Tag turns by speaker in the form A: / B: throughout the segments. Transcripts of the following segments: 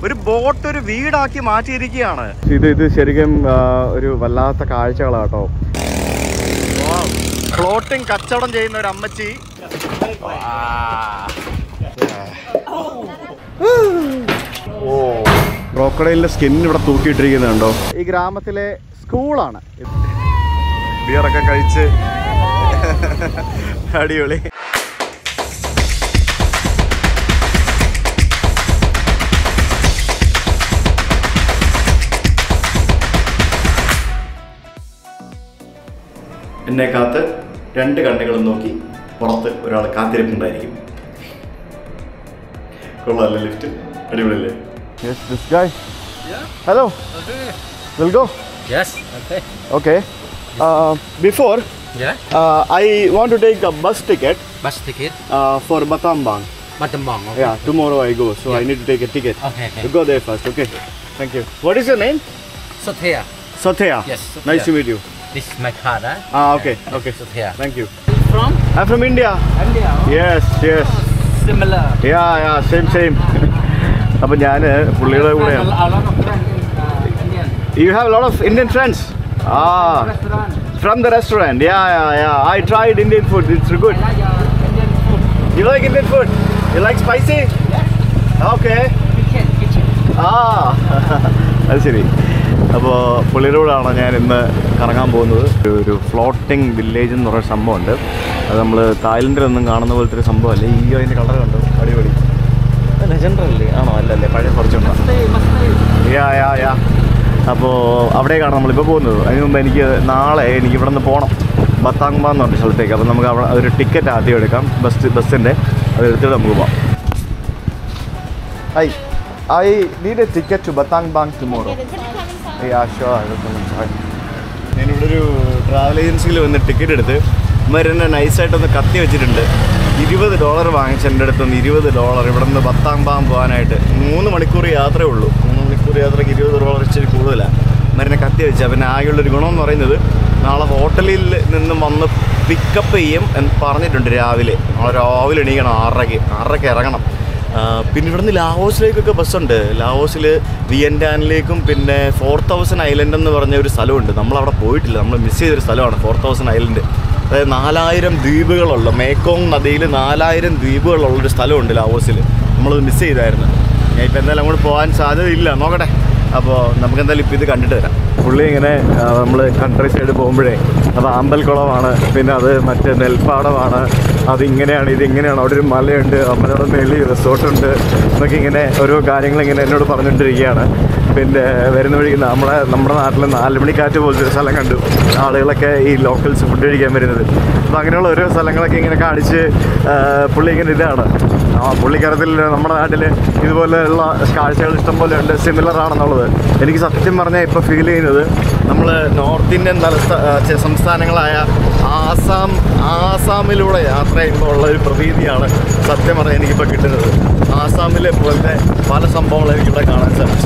A: ഒരു ബോട്ട് ഒരു വീടാക്കി മാറ്റിയിരിക്കുകയാണ് ഇത് ഇത് ശരിക്കും ആ, ഒരു വല്ലാത്ത കാഴ്ചകളാട്ടോ ഫ്ലോട്ടിംഗ് കച്ചവടം ചെയ്യുന്ന ഒരു അമ്മച്ചി ഓ ക്രോക്കഡൈലിന്റെ സ്കിൻ ഇവിടെ തൂക്കിയിട്ടിരിക്കുന്നുണ്ടോ ഈ ഗ്രാമത്തിലെ സ്കൂളാണ് ബിയറൊക്കെ കഴിച്ച് അടിപൊളി എന്നെ കാത്ത് രണ്ട് കണ്ണുകളും നോക്കി പുറത്ത് ഒരാൾ കാത്തിരിപ്പുണ്ടായിരിക്കും കൊള്ളാല്ലേ ലിഫ്റ്റ് അടിപൊളിയല്ലേ yes this guy hello will go
B: Yes. Okay.
A: Okay before
B: Yeah.
A: I want to take a bus ticket
B: Bus ticket.
A: For Battambang
B: Matambang. Okay.
A: Yeah, tomorrow I go, so I need to take a ticket.
B: Okay.
A: You go there first, okay? Thank you. What is your name?
B: Sothea.
A: Sathya.
B: Yes, Sathya.
A: Nice to meet you.
B: This is my card. Huh?
A: Ah, okay, okay.
B: Sothea.
A: Thank you.
B: From
A: I'm from India.
B: India.
A: Yes, yes.
B: Similar.
A: Yeah, yeah, same, same. അപ്പം ഞാൻ പുള്ളിയുടെ
B: A
A: കൂടെയാണ്
B: lot of friends in uh, Indian
A: you have lot of Indian friends ah
B: restaurant.
A: From the restaurant yeah yeah yeah I tried Indian food it's good
B: I like uh, Indian food.
A: You like Indian food you like spicy okay
B: Kitchen, kitchen.
A: ആ അത് ശരി അപ്പോൾ പുള്ളിയുടെ കൂടെയാണ് ഞാൻ ഇന്ന് കറങ്ങാൻ പോകുന്നത് ഒരു ഒരു ഫ്ലോട്ടിംഗ് വില്ലേജ് എന്ന് പറയുന്ന സംഭവമുണ്ട് അത് നമ്മൾ തായ്ലൻഡിലൊന്നും കാണുന്ന പോലത്തെ ഒരു സംഭവമല്ല ഈ അതിൻ്റെ കളർ കണ്ടു അടിപൊളി ലെജൻഡർ അല്ലേ ആണോ അല്ലല്ലേ പഴയ കുറച്ചുണ്ടോ
B: Stay, must stay.
A: യാ യാ യാ അപ്പോൾ അവിടേക്കാണ് നമ്മളിപ്പോൾ പോകുന്നത് അതിന് മുമ്പ് എനിക്ക് നാളെ എനിക്ക് ഇവിടെ നിന്ന് പോകണം ബത്താങ്ബ എന്ന് പറഞ്ഞ സ്ഥലത്തേക്ക് അപ്പോൾ നമുക്ക് അവിടെ ഒരു ടിക്കറ്റ് ആദ്യം എടുക്കാം ബസ് ബസ്സിൻ്റെ അത് എടുത്തിട്ട് നമുക്ക് പോകാം I I need a ticket to Battambang tomorrow yeah sure ഞാനിവിടെ ഒരു ട്രാവൽ ഏജൻസിയിൽ വന്ന് ടിക്കറ്റ് എടുത്ത് ഇവർ എന്നെ നൈസായിട്ടൊന്ന് കത്തി വെച്ചിട്ടുണ്ട് ഇരുപത് ഡോളർ വാങ്ങിച്ച എൻ്റെ അടുത്തുനിന്ന് ഇരുപത് ഡോളർ ഇവിടെ നിന്ന് ബത്താംബാം പോകാനായിട്ട് മൂന്ന് മണിക്കൂർ യാത്രയേ ഉള്ളൂ മൂന്ന് മണിക്കൂർ യാത്രയ്ക്ക് ഇരുപത് ഡോളർ ഇച്ചിരി കൂടുതലാണ് മരുന്നെ കത്തി വെച്ചാൽ പിന്നെ ആകെയുള്ളൊരു ഗുണമെന്ന് പറയുന്നത് നാളെ ഹോട്ടലിൽ നിന്നും വന്ന് പിക്കപ്പ് ചെയ്യും എന്ന് പറഞ്ഞിട്ടുണ്ട് രാവിലെ നാളെ രാവിലെ എണീക്കണം ആറരയ്ക്ക് ആറരയ്ക്ക് ഇറങ്ങണം ആ, പിന്നെ ഇവിടുന്ന് ലാവോസിലേക്കൊക്കെ ബസ്സുണ്ട് ലാവോസിൽ വിയൻഡാനിലേക്കും പിന്നെ ഫോർ തൗസൻഡ് ഐലൻഡ് എന്ന് പറഞ്ഞ ഒരു സ്ഥലമുണ്ട് നമ്മളവിടെ പോയിട്ടില്ല നമ്മൾ മിസ് ചെയ്തൊരു സ്ഥലമാണ് ഫോർ തൗസൻഡ് ഐലൻഡ് അതായത് നാലായിരം ദ്വീപുകളുള്ള മേക്കോങ് നദിയിൽ നാലായിരം ദ്വീപുകളുള്ളൊരു സ്ഥലമുണ്ട് ലാവോസിൽ നമ്മളത് മിസ് ചെയ്തായിരുന്നു ഞാൻ ഇപ്പം എന്തായാലും അങ്ങോട്ട് പോകാൻ സാധ്യതയില്ല നോക്കട്ടെ അപ്പോൾ നമുക്ക് എന്തായാലും ഇപ്പോൾ ഇത് കണ്ടിട്ട് വരാം പുള്ളി ഇങ്ങനെ നമ്മൾ കൺട്രി സൈഡ് പോകുമ്പോഴേ അത് ആമ്പൽക്കുളമാണ് പിന്നെ അത് മറ്റേ നെൽപ്പാടമാണ് അതിങ്ങനെയാണ് ഇതിങ്ങനെയാണ് അവിടെ ഒരു മലയുണ്ട് ആ മലയുടെ മേളിൽ റിസോർട്ടുണ്ട് എന്നൊക്കെ ഇങ്ങനെ ഓരോ കാര്യങ്ങൾ ഇങ്ങനെ എന്നോട് പറഞ്ഞുകൊണ്ടിരിക്കുകയാണ് പിന്നെ വരുന്ന വഴി നമ്മുടെ നമ്മുടെ നാട്ടിൽ നാലുമണിക്കാറ്റ് പോലത്തെ ഒരു സ്ഥലം കണ്ടു ആളുകളൊക്കെ ഈ ലോക്കൽസ് ഫുഡ് കഴിക്കാൻ വരുന്നത് അപ്പോൾ അങ്ങനെയുള്ള ഓരോ സ്ഥലങ്ങളൊക്കെ ഇങ്ങനെ കാണിച്ച് ആ, പുള്ളി ഇങ്ങനെ ഇതാണ് ആ പുള്ളിക്കാരത്തിൽ നമ്മുടെ നാട്ടിൽ ഇതുപോലെയുള്ള കാഴ്ചകൾ ഇഷ്ടം പോലെ ഉണ്ട് സിമിലർ ആണെന്നുള്ളത് എനിക്ക് സത്യം പറഞ്ഞാൽ ഇപ്പോൾ ഫീൽ ചെയ്യുന്നത് നമ്മൾ നോർത്ത് ഇന്ത്യൻ തലസ്ഥ ആ, ചെ- സംസ്ഥാനങ്ങളായ ആസാം ആസാമിലൂടെ യാത്ര ചെയ്യുമ്പോൾ ഉള്ള ഒരു പ്രതീതിയാണ് സത്യം പറഞ്ഞാൽ എനിക്കിപ്പോൾ കിട്ടുന്നത് ആസാമിലെ പോലത്തെ പല സംഭവങ്ങളും എനിക്കിവിടെ കാണാൻ സാധിച്ചു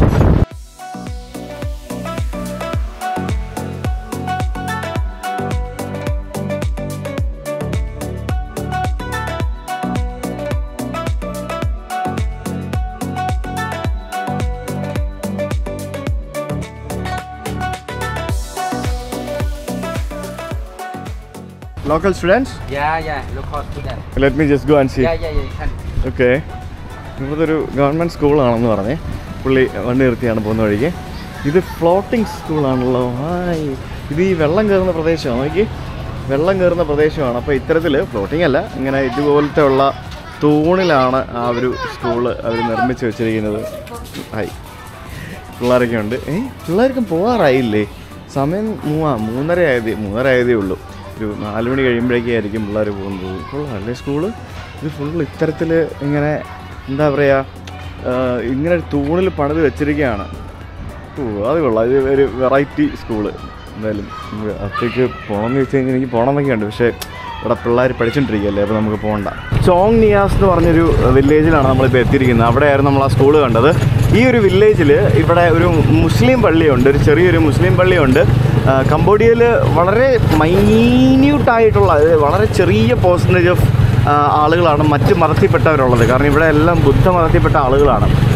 A: local students
B: Yeah, yeah. Local student.
A: Let me just go and see
B: Yeah, yeah, yeah. You can.
A: Okay ഇവിടുത്തെ ഒരു ഗവൺമെൻറ് സ്കൂളാണെന്ന് പറഞ്ഞേ പുള്ളി വണ്ടി നിർത്തിയാണ് പോകുന്ന വഴിക്ക് ഇത് ഫ്ലോട്ടിംഗ് സ്കൂളാണല്ലോ ഹായ് ഇത് ഈ വെള്ളം കയറുന്ന പ്രദേശമാണ് നോക്കി വെള്ളം കയറുന്ന പ്രദേശമാണ് അപ്പോൾ ഇത്തരത്തിൽ ഫ്ലോട്ടിംഗ് അല്ല ഇങ്ങനെ ഇതുപോലത്തെ ഉള്ള തൂണിലാണ് ആ ഒരു സ്കൂള് അവർ നിർമ്മിച്ച് വെച്ചിരിക്കുന്നത് ഹായ് പിള്ളേരൊക്കെ ഉണ്ട് ഏയ് പിള്ളേർക്കും പോകാറായില്ലേ സമയം മൂവാ മൂന്നര ആയതേ മൂന്നര ആയതേ ഉള്ളൂ ഒരു നാല് മണി കഴിയുമ്പോഴേക്കായിരിക്കും പിള്ളേർ പോകുന്നത് കൊള്ളാം അല്ലേ സ്കൂള് ഇത് ഫുൾ ഇത്തരത്തിൽ ഇങ്ങനെ എന്താ പറയുക ഇങ്ങനെ ഒരു തൂണിൽ പണിത് വെച്ചിരിക്കുകയാണ് ഓ അത് കൊള്ളാം ഇത് ഒരു വെറൈറ്റി സ്കൂള് എന്തായാലും നമുക്ക് അത്തേക്ക് പോകണമെന്ന് വെച്ച് കഴിഞ്ഞാൽ എനിക്ക് പോകണമെന്നൊക്കെ ഉണ്ട് പക്ഷേ ഇവിടെ പിള്ളേർ പഠിച്ചുകൊണ്ടിരിക്കുകയല്ലേ അപ്പോൾ നമുക്ക് പോകണ്ട ചോങ് നിയാസ് എന്ന് പറഞ്ഞൊരു വില്ലേജിലാണ് നമ്മളിപ്പോൾ എത്തിയിരിക്കുന്നത് അവിടെയായിരുന്നു നമ്മൾ ആ സ്കൂള് കണ്ടത് ഈ ഒരു വില്ലേജിൽ ഇവിടെ ഒരു മുസ്ലിം പള്ളിയുണ്ട് ഒരു ചെറിയൊരു മുസ്ലിം പള്ളിയുണ്ട് കംബോഡിയയിൽ വളരെ മൈന്യൂട്ടായിട്ടുള്ള അതായത് വളരെ ചെറിയ പേഴ്സൻറ്റേജ് ഓഫ് ആളുകളാണ് മറ്റ് മതത്തിൽപ്പെട്ടവരുള്ളത് കാരണം ഇവിടെ എല്ലാം ബുദ്ധ മതത്തിൽപ്പെട്ട ആളുകളാണ്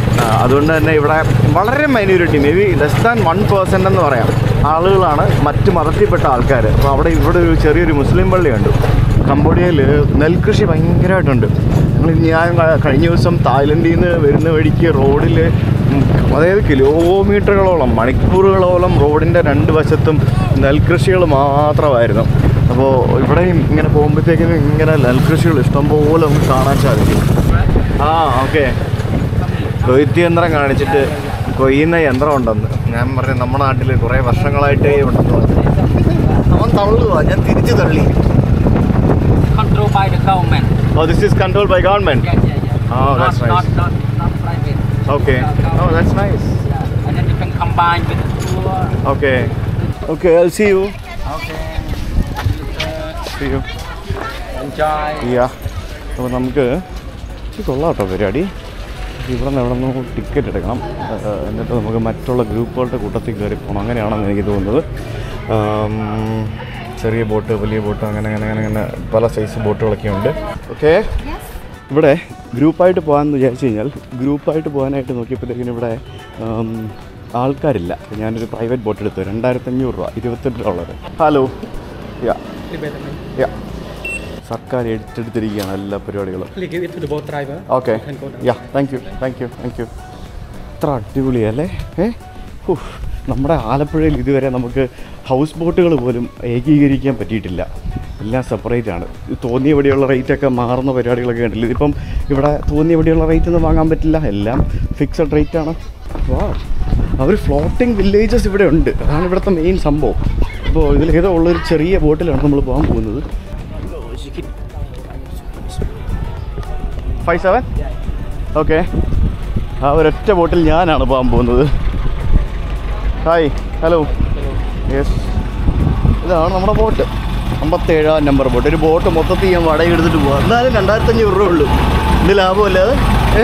A: ആ, അതുകൊണ്ട് തന്നെ ഇവിടെ വളരെ minority may be less than one percent എന്ന് പറയാം ആളുകളാണ് മറ്റ് മതത്തിൽപ്പെട്ട ആൾക്കാർ അപ്പോൾ അവിടെ ഇവിടെ ഒരു ചെറിയൊരു മുസ്ലിം പള്ളി കണ്ടു കംബോഡിയയിൽ നെൽകൃഷി ഭയങ്കരമായിട്ടുണ്ട് ഞങ്ങൾ ഞാൻ ക- കഴിഞ്ഞ ദിവസം തായ്ലൻഡിൽ നിന്ന് വരുന്ന വഴിക്ക് റോഡിൽ അതായത് കിലോമീറ്ററുകളോളം മണിക്കൂറുകളോളം റോഡിൻ്റെ രണ്ട് വശത്തും നെൽകൃഷികൾ മാത്രമായിരുന്നു അപ്പോൾ ഇവിടെയും ഇങ്ങനെ പോകുമ്പോഴത്തേക്കും ഇങ്ങനെ നെൽകൃഷികൾ ഇഷ്ടംപോലെ നമുക്ക് കാണാൻ സാധിക്കും ആ ഓക്കെ കൊയ്ത്ത് യന്ത്രം കാണിച്ചിട്ട് കൊയ്യുന്ന യന്ത്രം ഉണ്ടെന്ന് ഞാൻ പറഞ്ഞു നമ്മുടെ നാട്ടിൽ കുറേ വർഷങ്ങളായിട്ടേ ഉണ്ടെന്ന് പറഞ്ഞു അവൻ തള്ളുക ഞാൻ തിരിച്ചു തള്ളി
B: Controlled by the government.
A: Oh this is control by government
B: Yeah, yeah, yeah.
A: Oh,
B: not,
A: that's nice.
B: Not, not, not private.
A: Okay oh that's nice
B: Yeah. And then you can combine with the tour.
A: Okay okay I see you
B: Okay.
A: See you
B: Enjoy.
A: Yeah അപ്പോൾ നമുക്ക് ഇത് കൊള്ളാം കേട്ടോ പരിപാടി ഇവിടെ നിന്ന് എവിടെ നിന്നും ടിക്കറ്റ് എടുക്കണം ഏഹ് എന്നിട്ട് നമുക്ക് മറ്റുള്ള ഗ്രൂപ്പുകളുടെ കൂട്ടത്തിൽ കയറി പോകണം അങ്ങനെയാണെന്ന് എനിക്ക് തോന്നുന്നത് ആം, ചെറിയ ബോട്ട് വലിയ ബോട്ട് അങ്ങനെ അങ്ങനെ അങ്ങനെ അങ്ങനെ പല സൈസ് ബോട്ടുകളൊക്കെ ഉണ്ട് ഓക്കെ ഇവിടെ ഗ്രൂപ്പായിട്ട് പോകാമെന്ന് വിചാരിച്ചു കഴിഞ്ഞാൽ ഗ്രൂപ്പായിട്ട് പോകാനായിട്ട് നോക്കിയപ്പോഴത്തേക്കിനും ഇവിടെ ആം, ആൾക്കാരില്ല ഞാനൊരു പ്രൈവറ്റ് ബോട്ട് എടുത്തു രണ്ടായിരത്തഞ്ഞൂറ് രൂപ ഇരുപത്തെട്ട് ഡോളർ ഹലോ യാ യാ സർക്കാർ ഏറ്റെടുത്തിരിക്കുകയാണ് എല്ലാ പരിപാടികളും
C: Please give it to the boat driver.
A: Okay
C: You can go down.
A: Yeah thank you thank you thank you ഇത്ര അടിപൊളിയല്ലേ ഏ ഉഫ്, നമ്മുടെ ആലപ്പുഴയിൽ ഇതുവരെ നമുക്ക് ഹൗസ് ബോട്ടുകൾ പോലും ഏകീകരിക്കാൻ പറ്റിയിട്ടില്ല എല്ലാം സെപ്പറേറ്റ് ആണ് ഇത് തോന്നിയ ഇവിടെയുള്ള റേറ്റൊക്കെ മാറുന്ന പരിപാടികളൊക്കെ ഉണ്ടല്ലോ ഇതിപ്പം ഇവിടെ തോന്നിയ ഇവിടെയുള്ള റേറ്റ് ഒന്നും വാങ്ങാൻ പറ്റില്ല എല്ലാം ഫിക്സഡ് റേറ്റ് ആണ് വാ അവർ ഫ്ലോട്ടിംഗ് വില്ലേജസ് ഇവിടെ ഉണ്ട് അതാണ് ഇവിടുത്തെ മെയിൻ സംഭവം അപ്പോൾ ഇതിലേതോ ഉള്ളൊരു ചെറിയ ബോട്ടിലാണ് നമ്മൾ പോകാൻ പോകുന്നത് ഫൈവ് സെവൻ ഓക്കെ ആ ഒരൊറ്റ ബോട്ടിൽ ഞാനാണ് പോകാൻ പോകുന്നത് ഹായ് ഹലോ യെസ് ഇതാണ് നമ്മുടെ ബോട്ട് അമ്പത്തേഴാം നമ്പർ ബോട്ട് ഒരു ബോട്ട് മൊത്തത്തിൽ ഞാൻ വാടക എടുത്തിട്ട് പോകാം എന്നാലും രണ്ടായിരത്തഞ്ഞൂറ് രൂപ ഉള്ളൂ ഇത് ലാഭമല്ലാതെ ഏ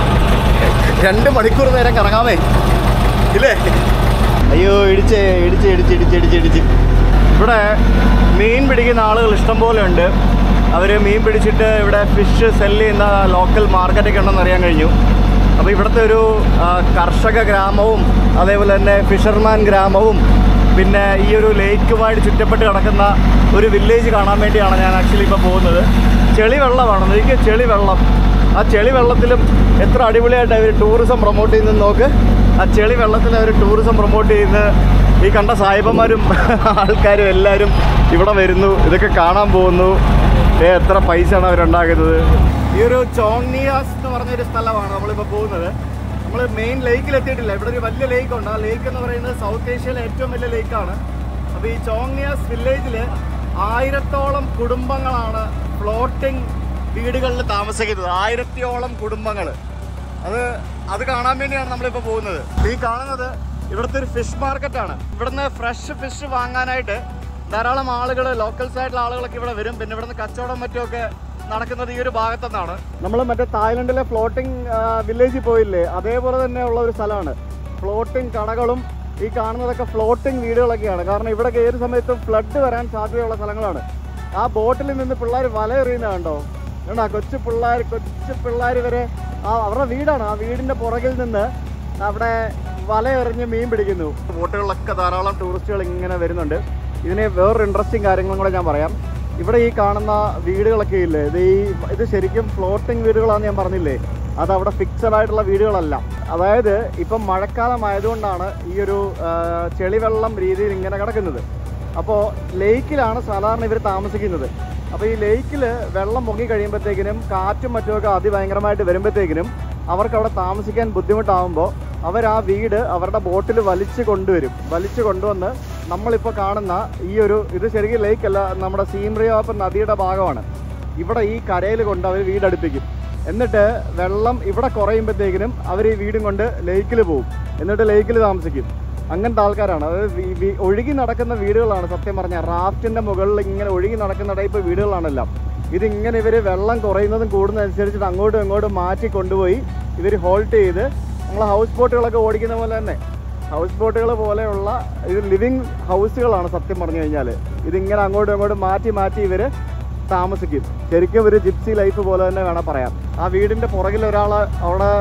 A: രണ്ട് മണിക്കൂർ നേരം കറങ്ങാമേ ഇല്ലേ അയ്യോ ഇടിച്ചേ ഇടിച്ച് ഇടിച്ച് ഇടിച്ച് ഇടിച്ച് ഇടിച്ച് ഇവിടെ മീൻ പിടിക്കുന്ന ആളുകൾ ഇഷ്ടം പോലെ ഉണ്ട് അവർ മീൻ പിടിച്ചിട്ട് ഇവിടെ ഫിഷ് സെല് ചെയ്യുന്ന ലോക്കൽ മാർക്കറ്റൊക്കെ ഉണ്ടെന്ന് അറിയാൻ കഴിഞ്ഞു അപ്പോൾ ഇവിടുത്തെ ഒരു ആ, കർഷക ഗ്രാമവും അതേപോലെ തന്നെ ഫിഷർമാൻ ഗ്രാമവും പിന്നെ ഈ ഒരു ലേക്കുമായിട്ട് ചുറ്റപ്പെട്ട് കിടക്കുന്ന ഒരു വില്ലേജ് കാണാൻ വേണ്ടിയാണ് ഞാൻ ആക്ച്വലി ഇപ്പോൾ പോകുന്നത് ചെളി വെള്ളമാണ് എനിക്ക് ചെളി വെള്ളം ആ ചെളി വെള്ളത്തിലും എത്ര അടിപൊളിയായിട്ട് അവർ ടൂറിസം പ്രൊമോട്ട് ചെയ്യുന്നത് നോക്ക് ആ ചെളി വെള്ളത്തിൽ അവർ ടൂറിസം പ്രൊമോട്ട് ചെയ്യുന്ന ഈ കണ്ട സാഹിബന്മാരും ആൾക്കാരും എല്ലാവരും ഇവിടെ വരുന്നു ഇതൊക്കെ കാണാൻ പോകുന്നു ഏ, എത്ര പൈസയാണ് അവരുണ്ടാക്കുന്നത് ഈ ഒരു ചോങ്നിയാസ് എന്ന് പറഞ്ഞൊരു സ്ഥലമാണ് നമ്മളിപ്പോൾ പോകുന്നത് നമ്മൾ മെയിൻ ലേക്കിൽ എത്തിയിട്ടില്ല ഇവിടെ ഒരു വലിയ ലേക്ക് ഉണ്ട് ആ ലേക്ക് എന്ന് പറയുന്നത് സൗത്ത് ഏഷ്യയിലെ ഏറ്റവും വലിയ ലേക്കാണ് അപ്പോൾ ഈ ചോങ്നിയാസ് വില്ലേജിൽ ആയിരത്തോളം കുടുംബങ്ങളാണ് ഫ്ലോട്ടിംഗ് വീടുകളിൽ താമസിക്കുന്നത് ആയിരത്തിയോളം കുടുംബങ്ങൾ അത് അത് കാണാൻ വേണ്ടിയാണ് നമ്മളിപ്പോൾ പോകുന്നത് ഈ കാണുന്നത് ഇവിടുത്തെ ഒരു ഫിഷ് മാർക്കറ്റാണ് ഇവിടുന്ന് ഫ്രഷ് ഫിഷ് വാങ്ങാനായിട്ട് ധാരാളം ആളുകൾ ലോക്കൽസ് ആയിട്ടുള്ള ആളുകളൊക്കെ ഇവിടെ വരും പിന്നെ ഇവിടുന്ന് കച്ചവടം മറ്റുമൊക്കെ നടക്കുന്നത് ഈ ഒരു ഭാഗത്തുനിന്നാണ് നമ്മൾ മറ്റേ തായ്ലൻഡിലെ ഫ്ലോട്ടിംഗ് വില്ലേജിൽ പോയില്ലേ അതേപോലെ തന്നെ ഉള്ള ഒരു സ്ഥലമാണ് ഫ്ലോട്ടിംഗ് കടകളും ഈ കാണുന്നതൊക്കെ ഫ്ലോട്ടിംഗ് വീടുകളൊക്കെയാണ് കാരണം ഇവിടെ ഏത് സമയത്തും ഫ്ലഡ് വരാൻ സാധ്യതയുള്ള സ്ഥലങ്ങളാണ് ആ ബോട്ടിൽ നിന്ന് പിള്ളേർ വല എറിയുന്ന കണ്ടോ കണ്ടോ കൊച്ചു പിള്ളേർ കൊച്ചു പിള്ളേർ വരെ ആ അവരുടെ വീടാണ് ആ വീടിന്റെ പുറകിൽ നിന്ന് അവിടെ വല എറിഞ്ഞ് മീൻ പിടിക്കുന്നു ബോട്ടുകളിലൊക്കെ ധാരാളം ടൂറിസ്റ്റുകൾ ഇങ്ങനെ വരുന്നുണ്ട് ഇതിന് വേറൊരു ഇൻട്രസ്റ്റിംഗ് കാര്യങ്ങളും കൂടെ ഞാൻ പറയാം ഇവിടെ ഈ കാണുന്ന വീടുകളൊക്കെ ഇല്ലേ ഇത് ഈ ഇത് ശരിക്കും ഫ്ലോട്ടിംഗ് വീടുകളാണെന്ന് ഞാൻ പറഞ്ഞില്ലേ അത് അവിടെ ഫിക്സഡ് ആയിട്ടുള്ള വീടുകളല്ല അതായത് ഇപ്പം മഴക്കാലം ആയതുകൊണ്ടാണ് ഈ ഒരു ആ, ചെളിവെള്ളം രീതിയിൽ ഇങ്ങനെ കിടക്കുന്നത് അപ്പോൾ ലേക്കിലാണ് സാധാരണ ഇവർ താമസിക്കുന്നത് അപ്പോൾ ഈ ലേക്കിൽ വെള്ളം പൊങ്ങി കഴിയുമ്പോഴത്തേക്കിനും കാറ്റും മറ്റുമൊക്കെ അതിഭയങ്കരമായിട്ട് വരുമ്പോഴത്തേക്കിനും അവർക്ക് അവിടെ താമസിക്കാൻ ബുദ്ധിമുട്ടാകുമ്പോൾ അവർ ആ വീട് അവരുടെ ബോട്ടിൽ വലിച്ചു കൊണ്ടുവരും വലിച്ചു കൊണ്ടുവന്ന് നമ്മളിപ്പോൾ കാണുന്ന ഈ ഒരു ഇത് ശരിക്കും ലേക്കല്ല നമ്മുടെ സീംറിയാപ്പ് നദിയുടെ ഭാഗമാണ് ഇവിടെ ഈ കരയിൽ കൊണ്ട് അവർ വീടടുപ്പിക്കും എന്നിട്ട് വെള്ളം ഇവിടെ കുറയുമ്പോഴത്തേക്കിനും അവർ ഈ വീടും കൊണ്ട് ലേക്കിൽ പോകും എന്നിട്ട് ലേക്കിൽ താമസിക്കും അങ്ങനത്തെ ആൾക്കാരാണ് അതായത് വി- വി- ഒഴുകി നടക്കുന്ന വീടുകളാണ് സത്യം പറഞ്ഞാൽ റാഫ്റ്റിന്റെ മുകളിൽ ഇങ്ങനെ ഒഴുകി നടക്കുന്ന ടൈപ്പ് വീടുകളാണെല്ലാം ഇതിങ്ങനെ ഇവർ വെള്ളം കുറയുന്നതും കൂടുന്നതനുസരിച്ചിട്ട് അങ്ങോട്ടും ഇങ്ങോട്ടും മാറ്റി കൊണ്ടുപോയി ഇവർ ഹോൾട്ട് ചെയ്ത് നമ്മളെ ഹൗസ് ബോട്ടുകളൊക്കെ ഓടിക്കുന്ന പോലെ തന്നെ ഹൗസ് ബോട്ടുകൾ പോലെയുള്ള ഇത് ലിവിങ് ഹൗസുകളാണ് സത്യം പറഞ്ഞു കഴിഞ്ഞാൽ ഇതിങ്ങനെ അങ്ങോട്ടും ഇങ്ങോട്ടും മാറ്റി മാറ്റി ഇവർ താമസിക്കും ശരിക്കും ഒരു ജിപ്സി ലൈഫ് പോലെ തന്നെ വേണം പറയാം ആ വീടിന്റെ പുറകിൽ ഒരാൾ അവിടെ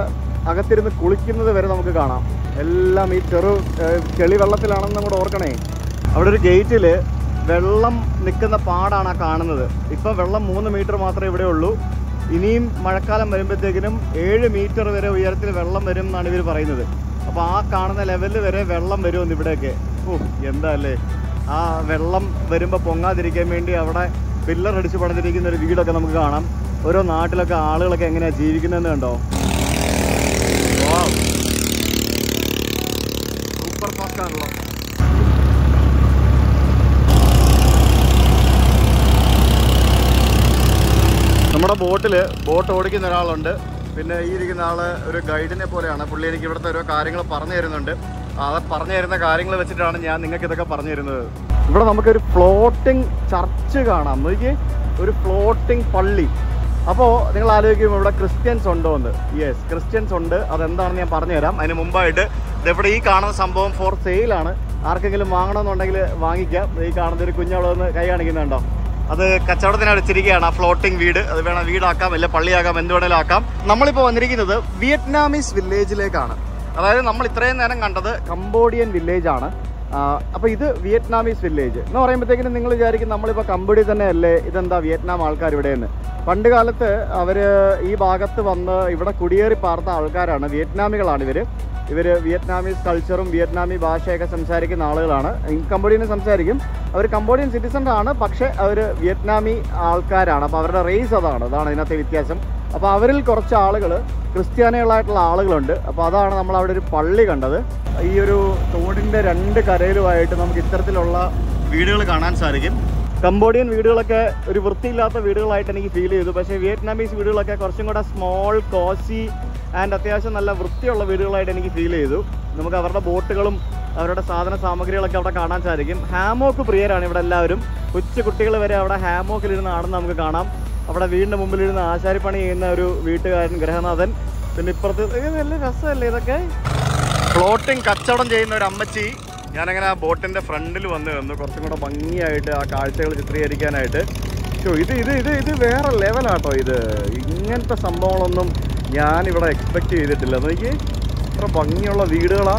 A: അകത്തിരുന്ന് കുളിക്കുന്നത് വരെ നമുക്ക് കാണാം എല്ലാം ഈ ചെറു ഏഹ്, ചെളി വെള്ളത്തിലാണെന്നും കൂടെ ഓർക്കണേ അവിടെ ഒരു ഗേറ്റിൽ വെള്ളം നിൽക്കുന്ന പാടാണ് ആ കാണുന്നത് ഇപ്പം വെള്ളം മൂന്ന് മീറ്റർ മാത്രമേ ഇവിടെ ഉള്ളൂ ഇനിയും മഴക്കാലം വരുമ്പോഴത്തേക്കിനും ഏഴ് മീറ്റർ വരെ ഉയരത്തിൽ വെള്ളം വരും എന്നാണ് ഇവർ പറയുന്നത് അപ്പോൾ ആ കാണുന്ന ലെവലിൽ വരെ വെള്ളം വരുമെന്ന് ഇവിടെയൊക്കെ ഓ എന്താ അല്ലേ ആ വെള്ളം വരുമ്പോൾ പൊങ്ങാതിരിക്കാൻ വേണ്ടി അവിടെ പില്ലർ അടിച്ച് പണിതിരിക്കുന്ന ഒരു വീടൊക്കെ നമുക്ക് കാണാം ഓരോ നാട്ടിലൊക്കെ ആളുകളൊക്കെ എങ്ങനെയാണ് ജീവിക്കുന്നതെന്ന് കണ്ടോ സൂപ്പർ ഫാസ്റ്റ് ആണല്ലോ നമ്മുടെ ബോട്ടിൽ ബോട്ട് ഓടിക്കുന്ന ഒരാളുണ്ട് പിന്നെ ഈ ഇരിക്കുന്ന ആള് ഒരു ഗൈഡിനെ പോലെയാണ് പുള്ളി എനിക്ക് ഇവിടുത്തെ ഓരോ കാര്യങ്ങൾ പറഞ്ഞു തരുന്നുണ്ട് ആ പറഞ്ഞു തരുന്ന കാര്യങ്ങൾ വെച്ചിട്ടാണ് ഞാൻ നിങ്ങൾക്ക് ഇതൊക്കെ പറഞ്ഞു തരുന്നത് ഇവിടെ നമുക്കൊരു ഫ്ലോട്ടിംഗ് ചർച്ച് കാണാം നോക്കി ഒരു ഫ്ലോട്ടിംഗ് പള്ളി അപ്പോൾ നിങ്ങൾ ആലോചിക്കും ഇവിടെ ക്രിസ്ത്യൻസ് ഉണ്ടോ എന്ന് യെസ് ക്രിസ്ത്യൻസ് ഉണ്ട് അതെന്താണെന്ന് ഞാൻ പറഞ്ഞുതരാം അതിന് മുമ്പായിട്ട് ഇവിടെ ഈ കാണുന്ന സംഭവം ഫോർ സെയിലാണ് ആർക്കെങ്കിലും വാങ്ങണമെന്നുണ്ടെങ്കിൽ വാങ്ങിക്കാം ഈ കാണുന്ന ഒരു കുഞ്ഞവിടെ ഒന്ന് കൈ കാണിക്കുന്നുണ്ടോ അത് കച്ചവടത്തിനാണ് വെച്ചിരിക്കുകയാണ് ആ ഫ്ലോട്ടിംഗ് വീട് അത് വേണം വീടാക്കാം അല്ല പള്ളിയാക്കാം എന്ത് വേണേലും ആക്കാം നമ്മളിപ്പോൾ വന്നിരിക്കുന്നത് വിയറ്റ്നാമീസ് വില്ലേജിലേക്കാണ് അതായത് നമ്മൾ ഇത്രയും നേരം കണ്ടത് കംബോഡിയൻ വില്ലേജ് ആണ് അപ്പോൾ ഇത് വിയറ്റ്നാമീസ് വില്ലേജ് എന്ന് പറയുമ്പോഴത്തേക്കിനും നിങ്ങൾ വിചാരിക്കും നമ്മളിപ്പോൾ കംബോഡി തന്നെ അല്ലേ ഇതെന്താ വിയറ്റ്നാം ആൾക്കാർ ഇവിടെയെന്ന് പണ്ട് കാലത്ത് അവർ ഈ ഭാഗത്ത് വന്ന് ഇവിടെ കുടിയേറി പാർത്ത ആൾക്കാരാണ് വിയറ്റ്നാമികളാണ് ഇവർ ഇവർ വിയറ്റ്നാമീസ് കൾച്ചറും വിയറ്റ്നാമി ഭാഷയൊക്കെ സംസാരിക്കുന്ന ആളുകളാണ് ഈ കംബോഡിയനും സംസാരിക്കും അവർ കംബോഡിയൻ സിറ്റിസൺ ആണ് പക്ഷേ അവർ വിയറ്റ്നാമി ആൾക്കാരാണ് അപ്പോൾ അവരുടെ റേസ് അതാണ് അതാണ് ഇതിനകത്തെ വ്യത്യാസം അപ്പോൾ അവരിൽ കുറച്ച് ആളുകൾ ക്രിസ്ത്യാനികളായിട്ടുള്ള ആളുകളുണ്ട് അപ്പോൾ അതാണ് നമ്മൾ അവിടെ ഒരു പള്ളി കണ്ടത് ഈ ഒരു തോടിൻ്റെ രണ്ട് കരയിലുമായിട്ട് നമുക്ക് ഇത്തരത്തിലുള്ള വീടുകൾ കാണാൻ സാധിക്കും കംബോഡിയൻ വീടുകളൊക്കെ ഒരു വൃത്തിയില്ലാത്ത വീടുകളായിട്ട് എനിക്ക് ഫീൽ ചെയ്തു പക്ഷേ വിയറ്റ്നാമീസ് വീടുകളൊക്കെ കുറച്ചും കൂടെ സ്മോൾ കോസി ആൻഡ് അത്യാവശ്യം നല്ല വൃത്തിയുള്ള വീടുകളായിട്ട് എനിക്ക് ഫീൽ ചെയ്തു നമുക്ക് അവരുടെ ബോട്ടുകളും അവരുടെ സാധന സാമഗ്രികളൊക്കെ അവിടെ കാണാൻ സാധിക്കും ഹാമോക്ക് പ്രിയരാണ് ഇവിടെ എല്ലാവരും കൊച്ചു കുട്ടികൾ വരെ അവിടെ ഹാമോക്കിലിരുന്ന് ആടുന്ന നമുക്ക് കാണാം അവിടെ വീടിൻ്റെ മുമ്പിലിരുന്ന് ആശാരിപ്പണി ചെയ്യുന്ന ഒരു വീട്ടുകാരൻ ഗ്രഹനാഥൻ പിന്നെ ഇപ്പുറത്ത് ഇത് നല്ല രസമല്ലേ ഇതൊക്കെ ഫ്ലോട്ടിംഗ് കച്ചവടം ചെയ്യുന്ന ഒരു അമ്മച്ചി ഞാനങ്ങനെ ആ ബോട്ടിന്റെ ഫ്രണ്ടിൽ വന്ന് നിന്നു കുറച്ചും കൂടെ ഭംഗിയായിട്ട് ആ കാഴ്ചകൾ ചിത്രീകരിക്കാനായിട്ട് ഷോ ഇത് ഇത് ഇത് ഇത് വേറെ ലെവലാട്ടോ ഇത് ഇങ്ങനത്തെ സംഭവങ്ങളൊന്നും ഞാനിവിടെ എക്സ്പെക്ട് ചെയ്തിട്ടില്ല നോക്കി ഇത്ര ഭംഗിയുള്ള വീടുകളാ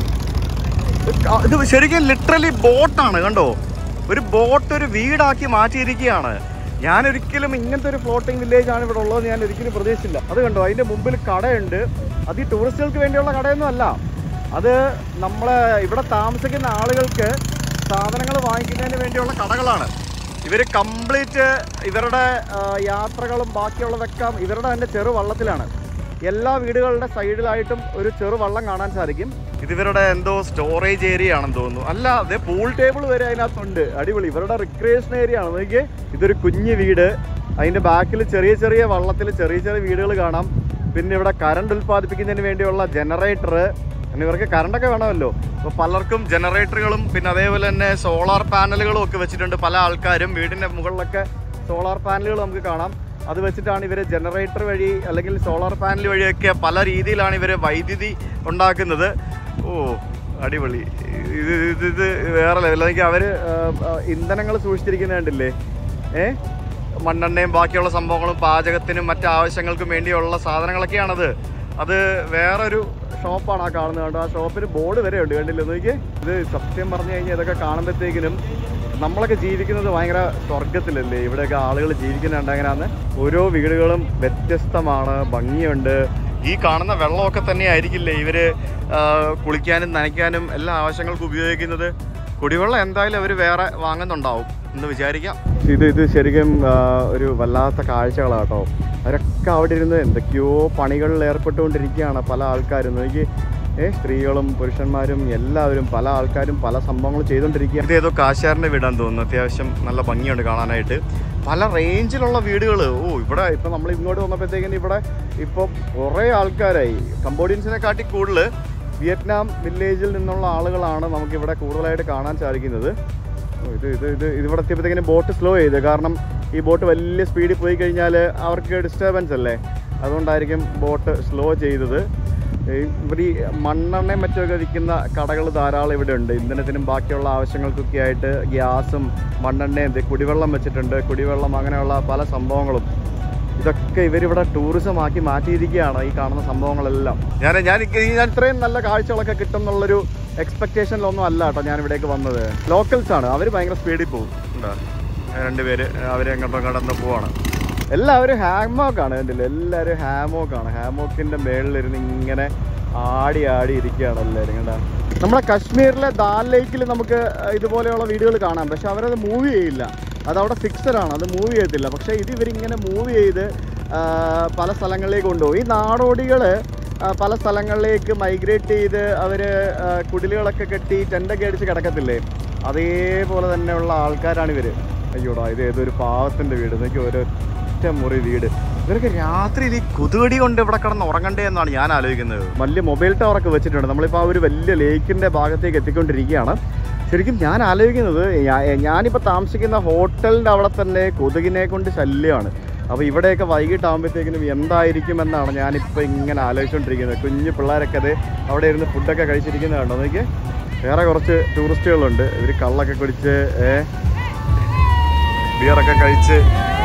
A: ഇത് ക- ഇത് ശരിക്കും ലിറ്ററലി ബോട്ടാണ് കണ്ടോ ഒരു ബോട്ട് ഒരു വീടാക്കി മാറ്റിയിരിക്കുകയാണ് ഞാൻ ഒരിക്കലും ഇങ്ങനത്തെ ഒരു ഫ്ലോട്ടിംഗ് വില്ലേജ് ആണ് ഇവിടെ ഉള്ളത് ഞാൻ ഒരിക്കലും പ്രതീക്ഷിച്ചില്ല അത് കണ്ടോ അതിന്റെ മുമ്പിൽ കടയുണ്ട് അത് ഈ ടൂറിസ്റ്റുകൾക്ക് വേണ്ടിയുള്ള കടയൊന്നും അല്ല അത് നമ്മളെ ഇവിടെ താമസിക്കുന്ന ആളുകൾക്ക് സാധനങ്ങൾ വാങ്ങിക്കുന്നതിന് വേണ്ടിയുള്ള കടകളാണ് ഇവർ കംപ്ലീറ്റ് ഇവരുടെ ആ, യാത്രകളും ബാക്കിയുള്ളതൊക്കെ ഇവരുടെ തന്നെ ചെറു വള്ളത്തിലാണ് എല്ലാ വീടുകളുടെ സൈഡിലായിട്ടും ഒരു ചെറു വള്ളം കാണാൻ സാധിക്കും ഇത് ഇവരുടെ എന്തോ സ്റ്റോറേജ് ഏരിയ ആണെന്ന് തോന്നുന്നു അല്ല അതെ പൂൾ ടേബിൾ വരെ അതിനകത്തുണ്ട് അടിപൊളി ഇവരുടെ റിക്രിയേഷൻ ഏരിയ ആണ് നോക്കിയേ ഇതൊരു കുഞ്ഞു വീട് അതിന്റെ ബാക്കിൽ ചെറിയ ചെറിയ വള്ളത്തിൽ ചെറിയ ചെറിയ വീടുകൾ കാണാം പിന്നെ ഇവിടെ കറണ്ട് ഉൽപ്പാദിപ്പിക്കുന്നതിന് വേണ്ടിയുള്ള ജനറേറ്റർ പിന്നെ ഇവർക്ക് കറണ്ടൊക്കെ വേണമല്ലോ അപ്പോൾ പലർക്കും ജനറേറ്ററുകളും പിന്നെ അതേപോലെ തന്നെ സോളാർ പാനലുകളും ഒക്കെ വെച്ചിട്ടുണ്ട് പല ആൾക്കാരും വീടിൻ്റെ മുകളിലൊക്കെ സോളാർ പാനലുകൾ നമുക്ക് കാണാം അത് വെച്ചിട്ടാണ് ഇവർ ജനറേറ്റർ വഴി അല്ലെങ്കിൽ സോളാർ പാനൽ വഴിയൊക്കെ പല രീതിയിലാണ് ഇവർ വൈദ്യുതി ഉണ്ടാക്കുന്നത് ഓ അടിപൊളി ഇത് ഇത് ഇത് വേറെ ലെവൽ അല്ലെങ്കിൽ അവർ ഇന്ധനങ്ങൾ സൂക്ഷിച്ചിരിക്കുന്നത് കണ്ടില്ലേ ഏ മണ്ണെണ്ണയും ബാക്കിയുള്ള സംഭവങ്ങളും പാചകത്തിനും മറ്റു ആവശ്യങ്ങൾക്കും വേണ്ടിയുള്ള സാധനങ്ങളൊക്കെയാണത് അത് വേറൊരു ഷോപ്പാണ് ആ കാണുന്നത് കണ്ടോ ആ ഷോപ്പിന് ബോർഡ് വരെ ഉണ്ട് കണ്ടില്ലേ നോക്കി ഇത് സത്യം പറഞ്ഞു കഴിഞ്ഞാൽ ഇതൊക്കെ കാണുമ്പോഴത്തേക്കിനും നമ്മളൊക്കെ ജീവിക്കുന്നത് ഭയങ്കര സ്വർഗത്തിലല്ലേ ഇവിടെയൊക്കെ ആളുകൾ ജീവിക്കുന്നുണ്ട് അങ്ങനെയാന്ന് ഓരോ വീടുകളും വ്യത്യസ്തമാണ് ഭംഗിയുണ്ട് ഈ കാണുന്ന വെള്ളമൊക്കെ തന്നെ ആയിരിക്കില്ലേ ഇവര് ആ, കുളിക്കാനും നനയ്ക്കാനും എല്ലാ ആവശ്യങ്ങൾക്കും ഉപയോഗിക്കുന്നത് കുടിവെള്ളം എന്തായാലും അവർ വേറെ വാങ്ങുന്നുണ്ടാവും എന്ന് വിചാരിക്കാം ഇത് ഇത് ശരിക്കും ആ, ഒരു വല്ലാത്ത കാഴ്ചകളാണ് കേട്ടോ അവരൊക്കെ അവിടെ ഇരുന്ന് എന്തൊക്കെയോ പണികളിൽ ഏർപ്പെട്ടുകൊണ്ടിരിക്കുകയാണ് പല ആൾക്കാരും നോക്കി ഏ സ്ത്രീകളും പുരുഷന്മാരും എല്ലാവരും പല ആൾക്കാരും പല സംഭവങ്ങൾ ചെയ്തുകൊണ്ടിരിക്കുക ഇത് ഏതോ കാശാറിൻ്റെ വീടാന്ന് തോന്നുന്നു അത്യാവശ്യം നല്ല ഭംഗിയുണ്ട് കാണാനായിട്ട് പല റേഞ്ചിലുള്ള വീടുകൾ ഓ ഇവിടെ ഇപ്പം നമ്മൾ ഇങ്ങോട്ട് വന്നപ്പോഴത്തേക്കിന് ഇവിടെ ഇപ്പം കുറേ ആൾക്കാരായി കംബോഡിയൻസിനെ കാട്ടി കൂടുതൽ വിയറ്റ്നാം വില്ലേജിൽ നിന്നുള്ള ആളുകളാണ് നമുക്കിവിടെ കൂടുതലായിട്ട് കാണാൻ സാധിക്കുന്നത് ഓ, ഇത് ഇത് ഇത് ഇതിവിടെ എത്തിയപ്പോഴത്തേക്കിന് ബോട്ട് സ്ലോ ചെയ്ത് കാരണം ഈ ബോട്ട് വലിയ സ്പീഡിൽ പോയി കഴിഞ്ഞാൽ അവർക്ക് ഡിസ്റ്റർബൻസ് അല്ലേ അതുകൊണ്ടായിരിക്കും ബോട്ട് സ്ലോ ചെയ്തത് ഈ ഇവിടെ ഈ മണ്ണെണ്ണയും മറ്റുമൊക്കെ വിൽക്കുന്ന കടകൾ ധാരാളം ഇവിടെ ഉണ്ട് ഇന്ധനത്തിനും ബാക്കിയുള്ള ആവശ്യങ്ങൾക്കൊക്കെ ആയിട്ട് ഗ്യാസും മണ്ണെണ്ണയും ദേ കുടിവെള്ളം വെച്ചിട്ടുണ്ട് കുടിവെള്ളം അങ്ങനെയുള്ള പല സംഭവങ്ങളും ഇതൊക്കെ ഇവരിവിടെ ടൂറിസം ആക്കി മാറ്റിയിരിക്കുകയാണ് ഈ കാണുന്ന സംഭവങ്ങളെല്ലാം ഞാൻ ഞാൻ ഈ- ഞാൻ ഇത്രയും നല്ല കാഴ്ചകളൊക്കെ കിട്ടും എന്നുള്ളൊരു എക്സ്പെക്ടേഷനിലൊന്നും അല്ല കേട്ടോ ഞാൻ ഇവിടേക്ക് വന്നത് ലോക്കൽസ് ആണ് അവർ ഭയങ്കര സ്പീഡിൽ പോകും ഉണ്ടോ രണ്ടുപേര് അവർ എങ്ങോട്ടും കടന്ന് പോവാണ് എല്ലാവരും ഹാമോക്കാണ് കണ്ടില്ല എല്ലാവരും ഹാമോക്കാണ് ഹാമോക്കിന്റെ മേളിലിരുന്ന് ഇങ്ങനെ ആടി ആടി ഇരിക്കുകയാണ് എല്ലാവരും കണ്ടാ നമ്മുടെ കശ്മീരിലെ ദാൽ ലേക്കിൽ നമുക്ക് ഇതുപോലെയുള്ള വീഡിയോകൾ കാണാം പക്ഷെ അവരത് മൂവ് ചെയ്യില്ല അത് അവിടെ ഫിക്സഡ് ആണ് അത് മൂവ് ചെയ്യത്തില്ല പക്ഷേ ഇത് ഇവരിങ്ങനെ മൂവ് ചെയ്ത് ആ, പല സ്ഥലങ്ങളിലേക്ക് കൊണ്ടുപോകും ഈ നാടോടികൾ പല സ്ഥലങ്ങളിലേക്ക് മൈഗ്രേറ്റ് ചെയ്ത് അവർ കുടിലുകളൊക്കെ കെട്ടി ടെൻ്റൊക്കെ അടിച്ച് കിടക്കത്തില്ലേ അതേപോലെ തന്നെയുള്ള ആൾക്കാരാണ് ഇവർ അയ്യോടാ ഇത് ഏതൊരു പാവത്തിൻ്റെ വീട് നോക്കി ഒരൊറ്റ മുറി വീട് ഇവരൊക്കെ രാത്രിയിൽ ഈ കൊതുകടി കൊണ്ട് ഇവിടെ കിടന്ന് ഉറങ്ങണ്ടേ എന്നാണ് ഞാൻ ആലോചിക്കുന്നത് വലിയ മൊബൈൽ ടവറൊക്കെ വെച്ചിട്ടുണ്ട് നമ്മളിപ്പോൾ ആ ഒരു വലിയ ലേക്കിൻ്റെ ഭാഗത്തേക്ക് എത്തിക്കൊണ്ടിരിക്കുകയാണ് ശരിക്കും ഞാൻ ആലോചിക്കുന്നത് ഞാ- ഞാനിപ്പോൾ താമസിക്കുന്ന ഹോട്ടലിൻ്റെ അവിടെ തന്നെ കൊതുകിനെ കൊണ്ട് ശല്യമാണ് അപ്പോൾ ഇവിടെയൊക്കെ വൈകിട്ടാകുമ്പോഴത്തേക്കിനും എന്തായിരിക്കും എന്നാണ് ഞാനിപ്പോൾ ഇങ്ങനെ ആലോചിച്ചുകൊണ്ടിരിക്കുന്നത് കുഞ്ഞു പിള്ളേരൊക്കെ അത് അവിടെ ഇരുന്ന് ഫുഡൊക്കെ കഴിച്ചിരിക്കുന്നത് കണ്ടോ നോക്കി വേറെ കുറച്ച് ടൂറിസ്റ്റുകളുണ്ട് ഇവർ കള്ളൊക്കെ കുടിച്ച് ഏ ബിയറൊക്കെ കഴിച്ച്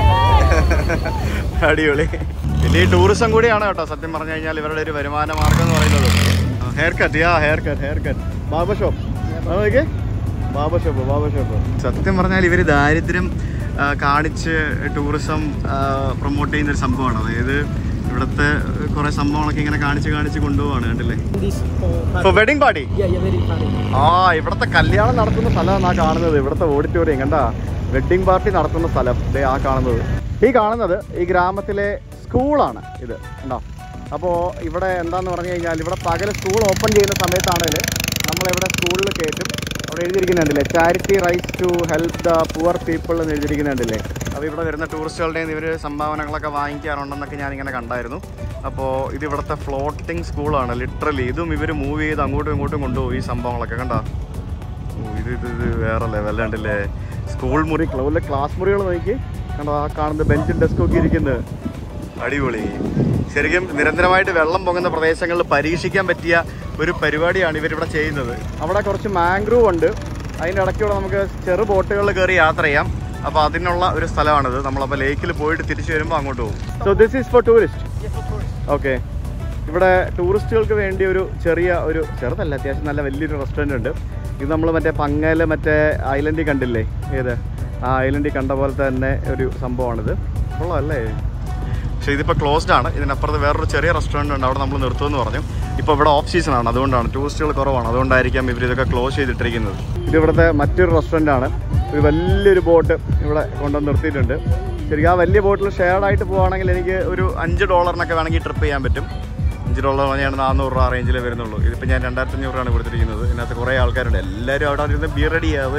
A: അടിപൊളി വലിയ ടൂറിസം കൂടിയാണ് കേട്ടോ സത്യം പറഞ്ഞു കഴിഞ്ഞാൽ ഇവരുടെ ഒരു വരുമാന മാർഗം എന്ന് പറയുന്നത് hair cut yeah hair cut hair cut ബാബ ഷോപ്പ് നോക്കിയേ ബാബ ഷോപ്പ് ബാബ ഷോപ്പ് സത്യം പറഞ്ഞാൽ ഇവർ ദാരിദ്ര്യം ആ, കാണിച്ച് ടൂറിസം പ്രൊമോട്ട് ചെയ്യുന്ന ഒരു സംഭവമാണ് അതായത് ഇവിടുത്തെ കുറേ സംഭവങ്ങളൊക്കെ ഇങ്ങനെ കാണിച്ച് കാണിച്ച് കൊണ്ടുപോവാണ് കണ്ടില്ലേ
C: This for
A: ഇപ്പോൾ wedding party
C: yeah, yeah, very funny.
A: ആ ഇവിടുത്തെ കല്യാണം നടത്തുന്ന സ്ഥലമാണ് ആ കാണുന്നത് ഇവിടുത്തെ ഓഡിറ്റോറിയം കണ്ട വെഡിങ് പാർട്ടി നടത്തുന്ന സ്ഥലം ദേ ആ കാണുന്നത് ഈ കാണുന്നത് ഈ ഗ്രാമത്തിലെ സ്കൂളാണ് ഇത് ഉണ്ടോ അപ്പോൾ ഇവിടെ എന്താന്ന് പറഞ്ഞു കഴിഞ്ഞാൽ ഇവിടെ പകൽ സ്കൂൾ ഓപ്പൺ ചെയ്യുന്ന സമയത്താണെങ്കിൽ നമ്മളിവിടെ സ്കൂളിൽ കയറ്റും അവിടെ എഴുതിയിരിക്കുന്നുണ്ടല്ലേ charity rights to help the poor people എന്ന് എഴുതിയിരിക്കുന്നുണ്ടല്ലേ അപ്പോൾ ഇവിടെ വരുന്ന ടൂറിസ്റ്റുകളുടെ ഇവർ സംഭാവനകളൊക്കെ വാങ്ങിക്കാറുണ്ടെന്നൊക്കെ ഞാനിങ്ങനെ കണ്ടായിരുന്നു അപ്പോൾ ഇത് ഇവിടുത്തെ ഫ്ലോട്ടിംഗ് സ്കൂളാണ് ലിറ്ററലി ഇതും ഇവർ മൂവ് ചെയ്ത് അങ്ങോട്ടും ഇങ്ങോട്ടും കൊണ്ടുപോകും ഈ സംഭവങ്ങളൊക്കെ കണ്ടോ ഓ, ഇത് ഇത് ഇത് വേറെ ലെവലുണ്ടല്ലേ സ്കൂൾ മുറി ക്ലൗവിലെ ക്ലാസ് മുറികൾ നോക്കി കണ്ടോ ആ കാണുന്ന ബെഞ്ചും ഡെസ്കും ഒക്കെ ഇരിക്കുന്നത് അടിപൊളി ശരിക്കും നിരന്തരമായിട്ട് വെള്ളം പൊങ്ങുന്ന പ്രദേശങ്ങളിൽ പരീക്ഷിക്കാൻ പറ്റിയ ഒരു പരിപാടിയാണ് ഇവരിവിടെ ചെയ്യുന്നത് അവിടെ കുറച്ച് മാംഗ്രൂവ് ഉണ്ട് അതിൻ്റെ ഇടയ്ക്കൂടെ നമുക്ക് ചെറു ബോട്ടുകളിൽ കയറി യാത്ര ചെയ്യാം അപ്പോൾ അതിനുള്ള ഒരു സ്ഥലമാണിത് നമ്മളപ്പോൾ ലേക്കിൽ പോയിട്ട് തിരിച്ചു വരുമ്പോൾ അങ്ങോട്ട് പോകും so this is for tourist
C: Yeah, for tourists.
A: Okay ഇവിടെ ടൂറിസ്റ്റുകൾക്ക് വേണ്ടി ഒരു ചെറിയ ഒരു ചെറുതല്ല അത്യാവശ്യം നല്ല വലിയൊരു റെസ്റ്റോറൻ്റ് ഉണ്ട് ഇത് നമ്മൾ മറ്റേ പങ്ങല് മറ്റേ ഐലൻഡിൽ കണ്ടില്ലേ ഏത് ആ ഐലൻഡിൽ കണ്ട പോലത്തെ തന്നെ ഒരു സംഭവമാണിത് കൊള്ളാമല്ലേ പക്ഷേ ഇതിപ്പോൾ ക്ലോസ്ഡ് ആണ് ഇതിനപ്പുറത്ത് വേറൊരു ചെറിയ റെസ്റ്റോറൻറ്റ് ഉണ്ട് അവിടെ നമ്മൾ നിർത്തുമെന്ന് പറഞ്ഞു ഇപ്പോൾ ഇവിടെ ഓഫ് സീസൺ ആണ് അതുകൊണ്ടാണ് ടൂറിസ്റ്റുകൾ കുറവാണ് അതുകൊണ്ടായിരിക്കാം ഇവർ ഇതൊക്കെ ക്ലോസ് ചെയ്തിട്ടിരിക്കുന്നത് ഇത് ഇവിടുത്തെ മറ്റൊരു റെസ്റ്റോറൻ്റ് ആണ് ഒരു വലിയൊരു ബോട്ട് ഇവിടെ കൊണ്ടുവന്ന് നിർത്തിയിട്ടുണ്ട് ശരിക്കും ആ വലിയ ബോട്ടിൽ ഷെയർഡ് ആയിട്ട് പോവുകയാണെങ്കിൽ എനിക്ക് ഒരു അഞ്ച് ഡോളറിനൊക്കെ വേണമെങ്കിൽ ട്രിപ്പ് ചെയ്യാൻ പറ്റും അഞ്ച് ഡോളർ പറഞ്ഞാൽ നാനൂറ് രൂപ റേഞ്ചിൽ വരുന്നുള്ളൂ ഇതിപ്പോൾ ഞാൻ രണ്ടായിരത്തി അഞ്ഞൂറ് രൂപയാണ് കൊടുത്തിരിക്കുന്നത് ഇതിനകത്ത് കുറേ ആൾക്കാരുണ്ട് എല്ലാവരും അവിടെ ഇരുന്ന് ബിയർ അടിക്കുക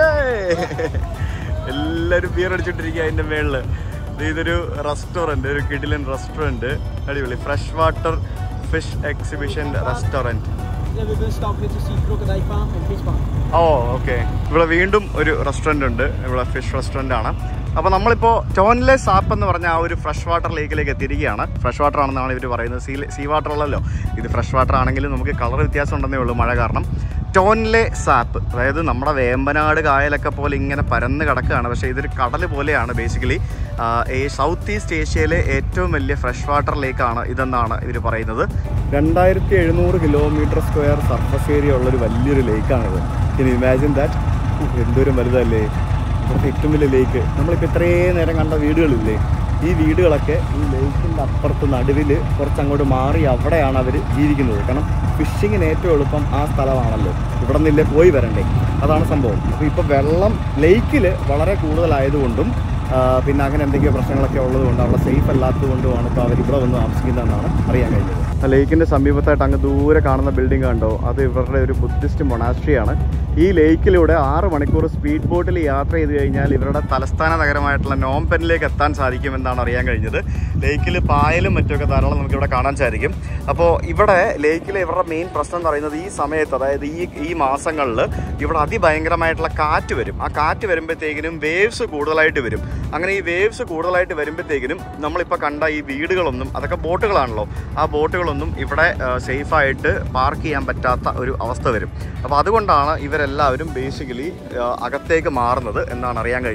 A: എല്ലാവരും ബിയർ അടിച്ചിട്ടിരിക്കുക അതിൻ്റെ മേളിൽ ഇതൊരു റെസ്റ്റോറൻറ്റ് ഒരു കിഡിലൻ റെസ്റ്റോറൻറ്റ് അടിപൊളി fresh water fish exhibition restaurant
C: Yeah, we're going to stop here to see crocodile farm and fish farm.
A: Oh okay ഇവിടെ വീണ്ടും ഒരു റെസ്റ്റോറൻ്റ് ഉണ്ട് ഇവിടെ ഫിഷ് റെസ്റ്റോറൻ്റ് ആണ് അപ്പോൾ നമ്മളിപ്പോൾ ടോൺലെ സാപ്പ് എന്ന് പറഞ്ഞ ആ ഒരു ഫ്രഷ് വാട്ടർ ലേക്കിലേക്ക് എത്തിയിരിക്കുകയാണ് ഫ്രഷ് വാട്ടർ ആണെന്നാണ് ഇവർ പറയുന്നത് സീ സീ വാട്ടർ അല്ലല്ലോ ഇത് ഫ്രഷ് വാട്ടർ ആണെങ്കിലും നമുക്ക് കളർ വ്യത്യാസം ഉണ്ടെന്നേ ഉള്ളൂ മഴ കാരണം ടോൺലെ സാപ്പ് അതായത് നമ്മുടെ വേമ്പനാട് കായലൊക്കെ പോലെ ഇങ്ങനെ പരന്ന് കിടക്കുകയാണ് പക്ഷേ ഇതൊരു കടൽ പോലെയാണ് ബേസിക്കലി ഈ സൗത്ത് ഈസ്റ്റ് ഏഷ്യയിലെ ഏറ്റവും വലിയ ഫ്രഷ് വാട്ടർ ലേക്കാണ് ഇതെന്നാണ് ഇവർ പറയുന്നത് രണ്ടായിരത്തി എഴുന്നൂറ് കിലോമീറ്റർ സ്ക്വയർ സർഫസ് ഏരിയ ഉള്ളൊരു വലിയൊരു ലേക്കാണിത് ഇനി ഇമാജിൻ ദാറ്റ് എന്തോരം വലുതല്ലേ ഇവിടുത്തെ ഏറ്റവും വലിയ ലേക്ക് നമ്മളിപ്പോൾ ഇത്രയും നേരം കണ്ട വീടുകളില്ലേ ഈ വീടുകളൊക്കെ ഈ ലേക്കിൻ്റെ അപ്പുറത്ത് നടുവിൽ കുറച്ച് അങ്ങോട്ട് മാറി അവിടെയാണ് അവർ ജീവിക്കുന്നത് കാരണം ഫിഷിങ്ങിന് ഏറ്റവും എളുപ്പം ആ സ്ഥലമാണല്ലോ ഇവിടെ നിന്നില്ലേ പോയി വരണ്ടേ അതാണ് സംഭവം അപ്പോൾ ഇപ്പോൾ വെള്ളം ലേക്കിൽ വളരെ കൂടുതലായതുകൊണ്ടും ആ, പിന്നെ അങ്ങനെ എന്തൊക്കെയോ പ്രശ്നങ്ങളൊക്കെ ഉള്ളതുകൊണ്ട് അവിടെ സേഫ് അല്ലാത്തത് കൊണ്ടുമാണ് ഇപ്പോൾ അവർ ഇവിടെ വന്ന് താമസിക്കുന്നതെന്നാണ് അറിയാൻ കഴിഞ്ഞത് ആ ലേക്കിൻ്റെ സമീപത്തായിട്ട് അങ്ങ് ദൂരെ കാണുന്ന ബിൽഡിംഗ് കണ്ടോ അത് ഇവരുടെ ഒരു ബുദ്ധിസ്റ്റ് മൊണാസ്ട്രിയാണ് ഈ ലേക്കിലൂടെ ആറ് മണിക്കൂർ സ്പീഡ് ബോട്ടിൽ യാത്ര ചെയ്ത് കഴിഞ്ഞാൽ ഇവരുടെ തലസ്ഥാന നഗരമായിട്ടുള്ള നോംപെനിലേക്ക് എത്താൻ സാധിക്കുമെന്നാണ് അറിയാൻ കഴിഞ്ഞത് ലേക്കിൽ പായലും മറ്റുമൊക്കെ ധാരാളം നമുക്ക് ഇവിടെ കാണാൻ സാധിക്കും അപ്പോൾ ഇവിടെ ലേക്കിലെ ഇവരുടെ മെയിൻ പ്രശ്നം എന്ന് പറയുന്നത് ഈ സമയത്ത് അതായത് ഈ ഈ മാസങ്ങളിൽ ഇവിടെ അതിഭയങ്കരമായിട്ടുള്ള കാറ്റ് വരും ആ കാറ്റ് വരുമ്പോഴത്തേക്കിനും വേവ്സ് കൂടുതലായിട്ട് വരും അങ്ങനെ ഈ വേവ്സ് കൂടുതലായിട്ട് വരുമ്പോഴത്തേക്കിനും നമ്മളിപ്പോൾ കണ്ട ഈ വീടുകളൊന്നും അതൊക്കെ ബോട്ടുകളാണല്ലോ ആ ബോട്ടുകളൊന്നും ഇവിടെ സേഫായിട്ട് പാർക്ക് ചെയ്യാൻ പറ്റാത്ത ഒരു അവസ്ഥ വരും അപ്പോൾ അതുകൊണ്ടാണ് ഇവരെല്ലാവരും ബേസിക്കലി അകത്തേക്ക് മാറുന്നത് എന്നാണ് അറിയാൻ കഴിഞ്ഞത്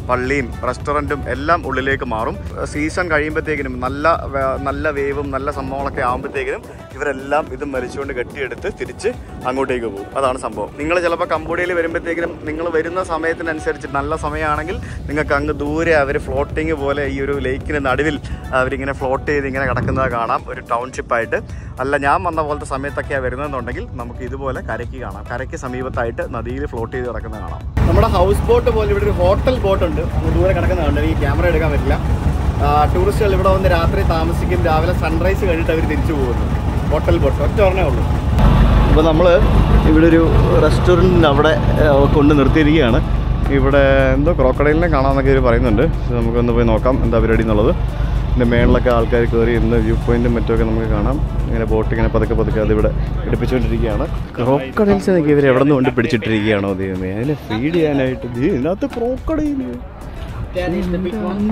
A: പള്ളിയും റെസ്റ്റോറൻറ്റും എല്ലാം ഉള്ളിലേക്ക് മാറും സീസൺ കഴിയുമ്പോഴത്തേക്കിനും നല്ല വേ- നല്ല വേവും നല്ല സംഭവങ്ങളൊക്കെ ആകുമ്പോഴത്തേക്കിനും ഇവരെല്ലാം ഇത് മരിച്ചുകൊണ്ട് കെട്ടിയെടുത്ത് തിരിച്ച് അങ്ങോട്ടേക്ക് പോകും അതാണ് സംഭവം നിങ്ങൾ ചിലപ്പോൾ കംബോഡിയയിൽ വരുമ്പോഴത്തേക്കിനും നിങ്ങൾ വരുന്ന സമയത്തിനനുസരിച്ച് നല്ല സമയമാണെങ്കിൽ നിങ്ങൾക്ക് അങ്ങ് ദൂരെ അവർ ഫ്ലോട്ടിങ് പോലെ ഈ ഒരു ലേക്കിന് നടുവിൽ അവരിങ്ങനെ ഫ്ലോട്ട് ചെയ്ത് ഇങ്ങനെ കിടക്കുന്നത് കാണാം ഒരു ടൗൺഷിപ്പായിട്ട് അല്ല ഞാൻ വന്ന പോലത്തെ സമയത്തൊക്കെയാണ് വരുന്നതെന്നുണ്ടെങ്കിൽ നമുക്ക് ഇതുപോലെ കരയ്ക്ക് കാണാം കരയ്ക്ക് സമീപത്തായിട്ട് നദിയിൽ ഫ്ലോട്ട് ചെയ്ത് കിടക്കുന്നത് കാണാം നമ്മുടെ ഹൗസ് ബോട്ട് പോലെ ഇവിടെ ഒരു ഹോട്ടൽ ബോട്ട് ഉണ്ട് അങ്ങ് ദൂരെ കിടക്കുന്നത് കണ്ട് എനിക്ക് ക്യാമറ എടുക്കാൻ പറ്റില്ല ആ, ടൂറിസ്റ്റുകൾ ഇവിടെ വന്ന് രാത്രി താമസിക്കും രാവിലെ സൺറൈസ് കഴിഞ്ഞിട്ട് അവർ തിരിച്ചു പോകുന്നു ഹോട്ടൽ ബോട്ട് ഒറ്റ പറഞ്ഞേ ഉള്ളൂ ഇപ്പോൾ നമ്മൾ ഇവിടെ ഒരു റെസ്റ്റോറൻറ്റിൻ്റെ അവിടെ ആ, കൊണ്ട് നിർത്തിയിരിക്കുകയാണ് ഇവിടെ എന്തോ ക്രോക്കഡൈലിനെ കാണാമെന്നൊക്കെ ഇവർ പറയുന്നുണ്ട് ഇത് നമുക്കൊന്ന് പോയി നോക്കാം എന്താ പരിപാടി എന്നുള്ളത് ഇതിൻ്റെ മേളിലൊക്കെ ആൾക്കാർ കയറി ഇന്ന് വ്യൂ പോയിൻറ്റും മറ്റുമൊക്കെ നമുക്ക് കാണാം ഇങ്ങനെ ബോട്ട് ഇങ്ങനെ പതുക്കെ പതുക്കെ അതിവിടെ എടുപ്പിച്ചുകൊണ്ടിരിക്കുകയാണ് ക്രോക്കഡൈൽസ് എന്നൊക്കെ ഇവർ എവിടെ നിന്ന് കൊണ്ട് പിടിച്ചിട്ടിരിക്കുകയാണോ ദൈവമേ അതിനെ ഫീഡ് ചെയ്യാനായിട്ട് ദേ, ഇതിനകത്ത് crocodile
C: That is the big one.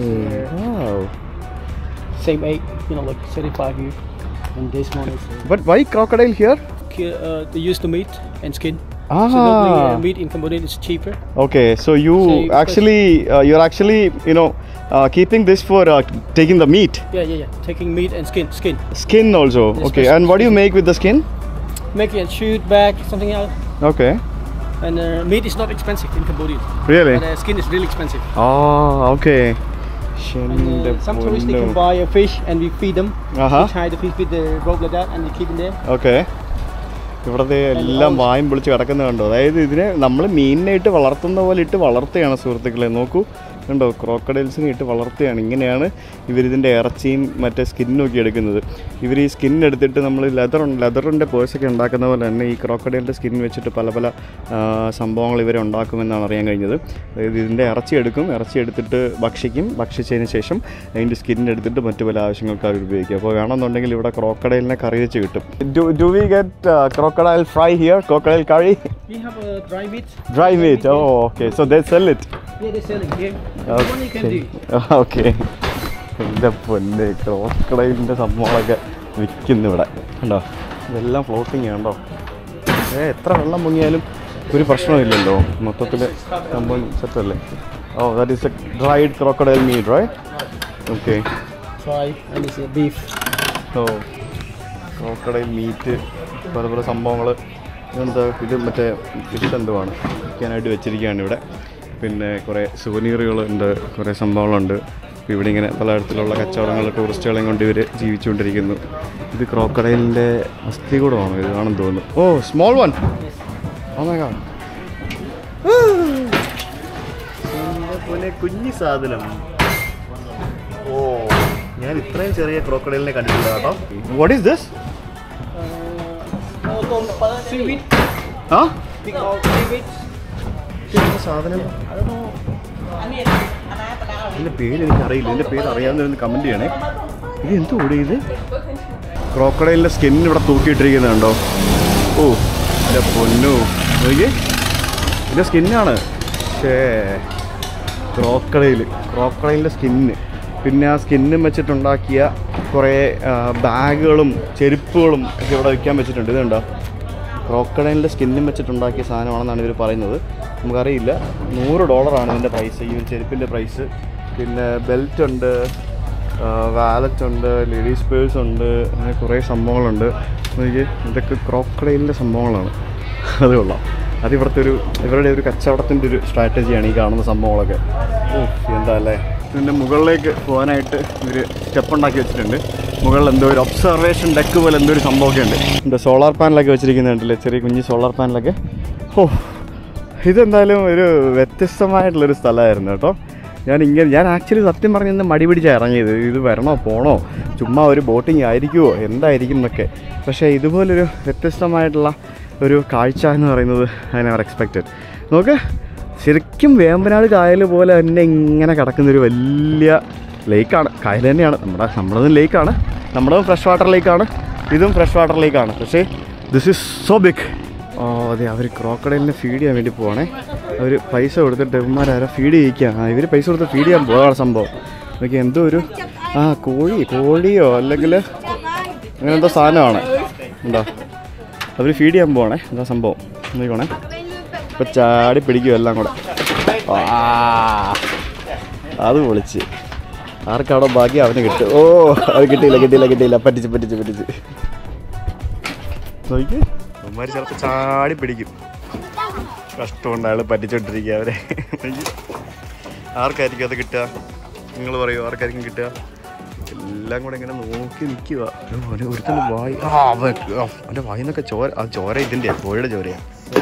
C: Same eight, you know, like 35 here. And this one is uh,
A: but why crocodile here
C: ki- uh, they use the meat and skin.
A: Ah.
C: So normally uh, meat in Cambodia is cheaper.
A: Okay, so you
C: So you-
A: actually uh, you're actually you know uh, keeping this for uh, taking the meat,
C: Yeah, yeah, yeah. Taking meat and skin, skin.
A: skin also.
C: Yes,
A: Okay,
C: special-
A: and what do you make with the skin?
C: Make it shoot back, something else.
A: Okay,
C: And uh, meat is not expensive in Cambodia.
A: really?
C: But uh, skin is really expensive.
A: Ah, okay.
C: And uh, some tourists they can buy a fish and we feed them.
A: Uh huh.
C: We tie the fish with the rope like that and they keep it there.
A: Okay. ഇവിടുത്തെ എല്ലാം വായും പൊളിച്ച് കിടക്കുന്നത് കണ്ടോ അതായത് ഇതിനെ നമ്മൾ മീനിനായിട്ട് വളർത്തുന്ന പോലെ ഇട്ട് വളർത്തുകയാണ് സുഹൃത്തുക്കളെ നോക്കൂ കണ്ടോ ക്രോക്കഡൈൽസിനെ ഇട്ട് വളർത്തുകയാണ് ഇങ്ങനെയാണ് ഇവരിതിൻ്റെ ഇറച്ചിയും മറ്റേ സ്കിന്നും ഒക്കെ എടുക്കുന്നത് ഇവർ ഈ സ്കിൻ എടുത്തിട്ട് നമ്മൾ ലെതർ ലെതറിൻ്റെ പേഴ്സൊക്കെ ഉണ്ടാക്കുന്ന പോലെ തന്നെ ഈ ക്രോക്കഡൈലിൻ്റെ സ്കിൻ വെച്ചിട്ട് പല പല ആ, സംഭവങ്ങൾ ഇവർ ഉണ്ടാക്കുമെന്നാണ് അറിയാൻ കഴിഞ്ഞത് അതായത് ഇതിൻ്റെ ഇറച്ചി എടുക്കും ഇറച്ചി എടുത്തിട്ട് ഭക്ഷിക്കും ഭക്ഷിച്ചതിന് ശേഷം അതിൻ്റെ സ്കിൻ എടുത്തിട്ട് മറ്റു പല ആവശ്യങ്ങൾക്ക് അവർ ഉപയോഗിക്കും അപ്പോൾ വേണമെന്നുണ്ടെങ്കിൽ ഇവിടെ ക്രോക്കഡൈലിനെ കറി വെച്ച് കിട്ടും do we get crocodile fry here crocodile curry
C: We have uh, dry meat.
A: Dry meat oh okay so they sell it
C: Yeah, they're selling here. Which one you can do?
A: Okay എൻ്റെ പൊന്നെ ക്രോക്കഡൈലിൻ്റെ സംഭവങ്ങളൊക്കെ വിൽക്കുന്നു ഇവിടെ കണ്ടോ ഇതെല്ലാം ഫ്ലോട്ടിങ് കണ്ടോ ഏ എത്ര വെള്ളം പൊങ്ങിയാലും ഒരു പ്രശ്നമില്ലല്ലോ മൊത്തത്തിൽ സംഭവം സെറ്റല്ലേ oh that is a dried crocodile meat right okay
C: Fry and it's uh, beef.
A: Oh crocodile meat പല പല സംഭവങ്ങൾ ഇതെന്താ ഇത് മറ്റേ ഫിഷ് എന്തുവാണ് വിൽക്കാനായിട്ട് വെച്ചിരിക്കുകയാണ് ഇവിടെ പിന്നെ കുറേ സുവനീറുകളുണ്ട് കുറേ സംഭവങ്ങളുണ്ട് അപ്പോൾ ഇവിടെ ഇങ്ങനെ പലതരത്തിലുള്ള കച്ചവടങ്ങൾ ടൂറിസ്റ്റുകളെയും കൊണ്ട് ഇവർ ജീവിച്ചുകൊണ്ടിരിക്കുന്നു ഇത് ക്രോക്കഡൈലിൻ്റെ അസ്ഥികൂടമാണ് ഇത് ആണെന്ന് തോന്നുന്നു oh small one oh my god കുഞ്ഞി സാധനം ഓ ഞാൻ ഇത്രയും ചെറിയ ക്രോക്കഡൈലിനെ കണ്ടിട്ടില്ല കേട്ടോ what is this
C: Uh, seaweed.
A: ആ
C: We call seaweed.
A: സാധനം ഇതിന്റെ പേര് എനിക്ക് അറിയില്ല ഇതിന്റെ പേര് അറിയാവുന്നവരൊന്ന് കമന്റ് ചെയ്യണേ ഇത് എന്ത് കൂടി ഇത് ക്രോക്കഡൈലിന്റെ സ്കിൻ ഇവിടെ തൂക്കിയിട്ടിരിക്കുന്നുണ്ടോ ഓ എൻ്റെ പൊന്നു നോക്കിയേ ഇതിന്റെ സ്കിന്നാണ് ഷേ ക്രോക്കഡൈൽ ക്രോക്കഡൈലിൻ്റെ സ്കിന്ന് പിന്നെ ആ സ്കിന്നും വെച്ചിട്ടുണ്ടാക്കിയ കുറേ ബാഗുകളും ചെരുപ്പുകളും ഒക്കെ ഇവിടെ വിൽക്കാൻ വെച്ചിട്ടുണ്ട് ഇതുണ്ടോ ക്രോക്കഡൈലിൻ്റെ സ്കിന്നും വെച്ചിട്ടുണ്ടാക്കിയ സാധനമാണെന്നാണ് ഇവർ പറയുന്നത് നമുക്കറിയില്ല നൂറ് ഡോളറാണ് ഇതിൻ്റെ പ്രൈസ് ഈ ഒരു ചെരുപ്പിൻ്റെ പ്രൈസ് പിന്നെ ബെൽറ്റ് ഉണ്ട് വാലറ്റ് ഉണ്ട് ലേഡീസ് പേഴ്സ് ഉണ്ട് അങ്ങനെ കുറേ സംഭവങ്ങളുണ്ട് നോക്കിയേ ഇതൊക്കെ ക്രോക്കഡൈലിൻ്റെ സംഭവങ്ങളാണ് അത് കൊള്ളാം അത് ഇവിടുത്തെ ഒരു ഇവരുടെ ഒരു കച്ചവടത്തിൻ്റെ ഒരു സ്ട്രാറ്റജിയാണ് ഈ കാണുന്ന സംഭവങ്ങളൊക്കെ ഓ എന്താ അല്ലേ ഇതിൻ്റെ മുകളിലേക്ക് പോകാനായിട്ട് ഒരു സ്റ്റെപ്പ് ഉണ്ടാക്കി വെച്ചിട്ടുണ്ട് മുകളിൽ എന്തോ ഒരു ഒബ്സർവേഷൻ ഡെക്ക് പോലെ എന്തോ ഒരു സംഭവമൊക്കെ ഉണ്ട് എൻ്റെ സോളാർ പാനലൊക്കെ വെച്ചിരിക്കുന്നുണ്ടല്ലേ ചെറിയ കുഞ്ഞ് സോളാർ പാനലൊക്കെ ഓ ഇതെന്തായാലും ഒരു വ്യത്യസ്തമായിട്ടുള്ളൊരു സ്ഥലമായിരുന്നു കേട്ടോ ഞാൻ ഇങ്ങനെ ഞാൻ ആക്ച്വലി സത്യം പറഞ്ഞ ഇന്ന് മടി പിടിച്ചാണ് ഇറങ്ങിയത് ഇത് വരണോ പോണോ ചുമ്മാ ഒരു ബോട്ടിങ് ആയിരിക്കുമോ എന്തായിരിക്കും എന്നൊക്കെ പക്ഷേ ഇതുപോലൊരു വ്യത്യസ്തമായിട്ടുള്ള ഒരു കാഴ്ച എന്ന് പറയുന്നത് ഐ നെവർ എക്സ്പെക്റ്റഡ് നോക്ക് ശരിക്കും വേമ്പനാട് കായൽ പോലെ തന്നെ ഇങ്ങനെ കിടക്കുന്നൊരു വലിയ ലേക്കാണ് കായൽ തന്നെയാണ് നമ്മുടെ നമ്മുടേതും ലേക്കാണ് നമ്മുടേതും ഫ്രഷ് വാട്ടർ ലേക്കാണ് ഇതും ഫ്രഷ് വാട്ടർ ലേക്കാണ് പക്ഷേ this is so big oh അതെ അവർ ക്രോക്കഡൈലിനെ ഫീഡ് ചെയ്യാൻ വേണ്ടി പോവാണേ അവർ പൈസ കൊടുത്തിട്ട് ഇവന്മാരാരോ ഫീഡ് ചെയ്യിക്കുക ഇവർ പൈസ കൊടുത്ത് ഫീഡ് ചെയ്യാൻ പോകാണ് സംഭവം നോക്കി എന്തോ ഒരു ആ കോഴി കോഴിയോ അല്ലെങ്കിൽ അങ്ങനെ എന്തോ സാധനമാണ് ഉണ്ടോ അവർ ഫീഡ് ചെയ്യാൻ പോവാണേ എന്താ സംഭവം നോക്കണേ ഇപ്പം ചാടി പിടിക്കും എല്ലാം കൂടെ ആ അത് പൊളിച്ച് ആർക്കാണോ ഭാഗ്യം അവന് കിട്ടും ഓ അത് കിട്ടിയില്ല കിട്ടിയില്ല കിട്ടിയില്ല പറ്റിച്ച് പറ്റിച്ച് പറ്റിച്ച് നോക്കി അവന്മാർ ചിലപ്പോൾ ചാടി പിടിക്കും കഷ്ടമുണ്ട് അയാൾ പറ്റിച്ചോണ്ടിരിക്കുക അവരെ നോക്കി. ആർക്കായിരിക്കും അത് കിട്ടുക നിങ്ങൾ പറയൂ ആർക്കായിരിക്കും കിട്ടുക എല്ലാം കൂടെ ഇങ്ങനെ നോക്കി നിൽക്കുക അവന് ഒരുത്തൻ്റെ വായി ആ അവൻ ആ, അവൻ്റെ വായിൽ നിന്നൊക്കെ ചോര ആ ചോര ഇതിൻ്റെ കോഴിയുടെ ചോരയാ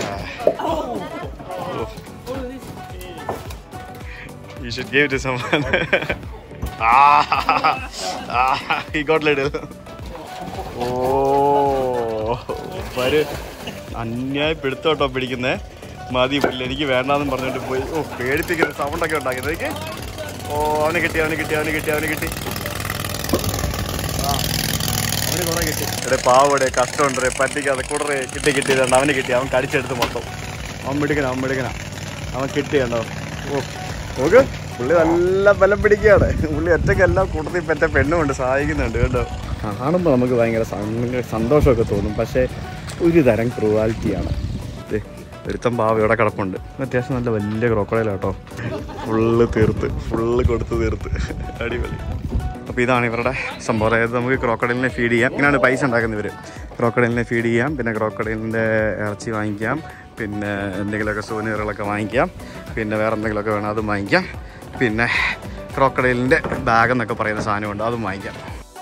A: You should give it to someone. ah, ah, he got little. ഓ വര് അന്യായ പിടുത്തോട്ടോ പിടിക്കുന്നേ മതി പുല്ല് എനിക്ക് വേണ്ടാന്നും പറഞ്ഞിട്ട് പോയി ഓ പേടിപ്പിക്കുന്ന സൗണ്ടൊക്കെ ഉണ്ടാക്കിയത് എനിക്ക് ഓ അവനെ കിട്ടി അവന് കിട്ടി അവന് കിട്ടി അവന് കിട്ടി ആ അവന് കുറെ കിട്ടി ഇവിടെ പാവടെ കഷ്ടമുണ്ടേ പറ്റിക്കാതെ കൂടറേ കിട്ടി കിട്ടിയതുണ്ട് അവന് കിട്ടി അവൻ കടിച്ചെടുത്ത് മൊത്തം അവൻ മിടുക്കന അവൻ മിടുക്കന അവൻ കിട്ടിയുണ്ടോ ഓ നോക്ക് പുള്ളി നല്ല ബലം പിടിക്കുകയാണ് പുള്ളി ഒറ്റയ്ക്കെല്ലാം കൂട്ടത്തിൽ പെറ്റ പെണ്ണുമുണ്ട് സഹായിക്കുന്നുണ്ട് കേട്ടോ കാണുമ്പോൾ നമുക്ക് ഭയങ്കര സങ്ക- സന്തോഷമൊക്കെ തോന്നും പക്ഷേ ഒരു തരം ക്രൂവാലിറ്റിയാണ് ദേ, ഒരുത്തൻ പാവ ഇവിടെ കിടപ്പുണ്ട് അത്യാവശ്യം നല്ല വലിയ ക്രോക്കഡൈലാട്ടോ ഫുള്ള് തീർത്ത് ഫുള്ള് കൊടുത്ത് തീർത്ത് അടിപൊളി അപ്പോൾ ഇതാണ് ഇവരുടെ സംഭവം അതായത് നമുക്ക് ക്രോക്കഡൈലിനെ ഫീഡ് ചെയ്യാം ഇങ്ങനെയാണ് പൈസ ഉണ്ടാക്കുന്നത് ഇവർ ക്രോക്കഡൈലിനെ ഫീഡ് ചെയ്യാം പിന്നെ ക്രോക്കഡൈലിൻ്റെ ഇറച്ചി വാങ്ങിക്കാം പിന്നെ എന്തെങ്കിലുമൊക്കെ സൂനിയറുകളൊക്കെ വാങ്ങിക്കാം പിന്നെ വേറെ എന്തെങ്കിലുമൊക്കെ വേണം അതും വാങ്ങിക്കാം പിന്നെ ക്രോക്കഡൈലിൻ്റെ ബാഗ് എന്നൊക്കെ പറയുന്ന സാധനമുണ്ട് അതും വാങ്ങിക്കാം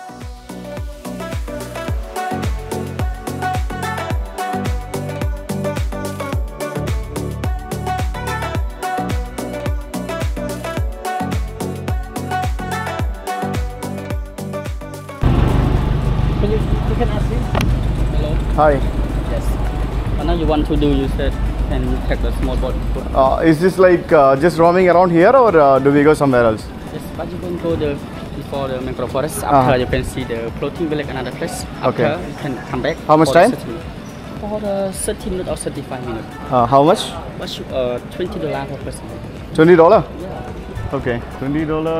C: Can you, you can ask him? Hello.
A: Hi
C: Yes. What now you want to do? You said can take the small boat.
A: Is this like just roaming around here or do we go somewhere else
C: Yes, but you can go the before the mangrove forest. After
A: Uh-huh.
C: you can see the floating village another place. After
A: Okay.
C: you can come back.
A: How much
C: for the
A: time?
C: 30 minutes. For the 30 minutes or 35 minutes.
A: How much
C: What should, uh, 20 dollar per person.
A: Twenty dollar
C: Yeah.
A: Okay twenty dollar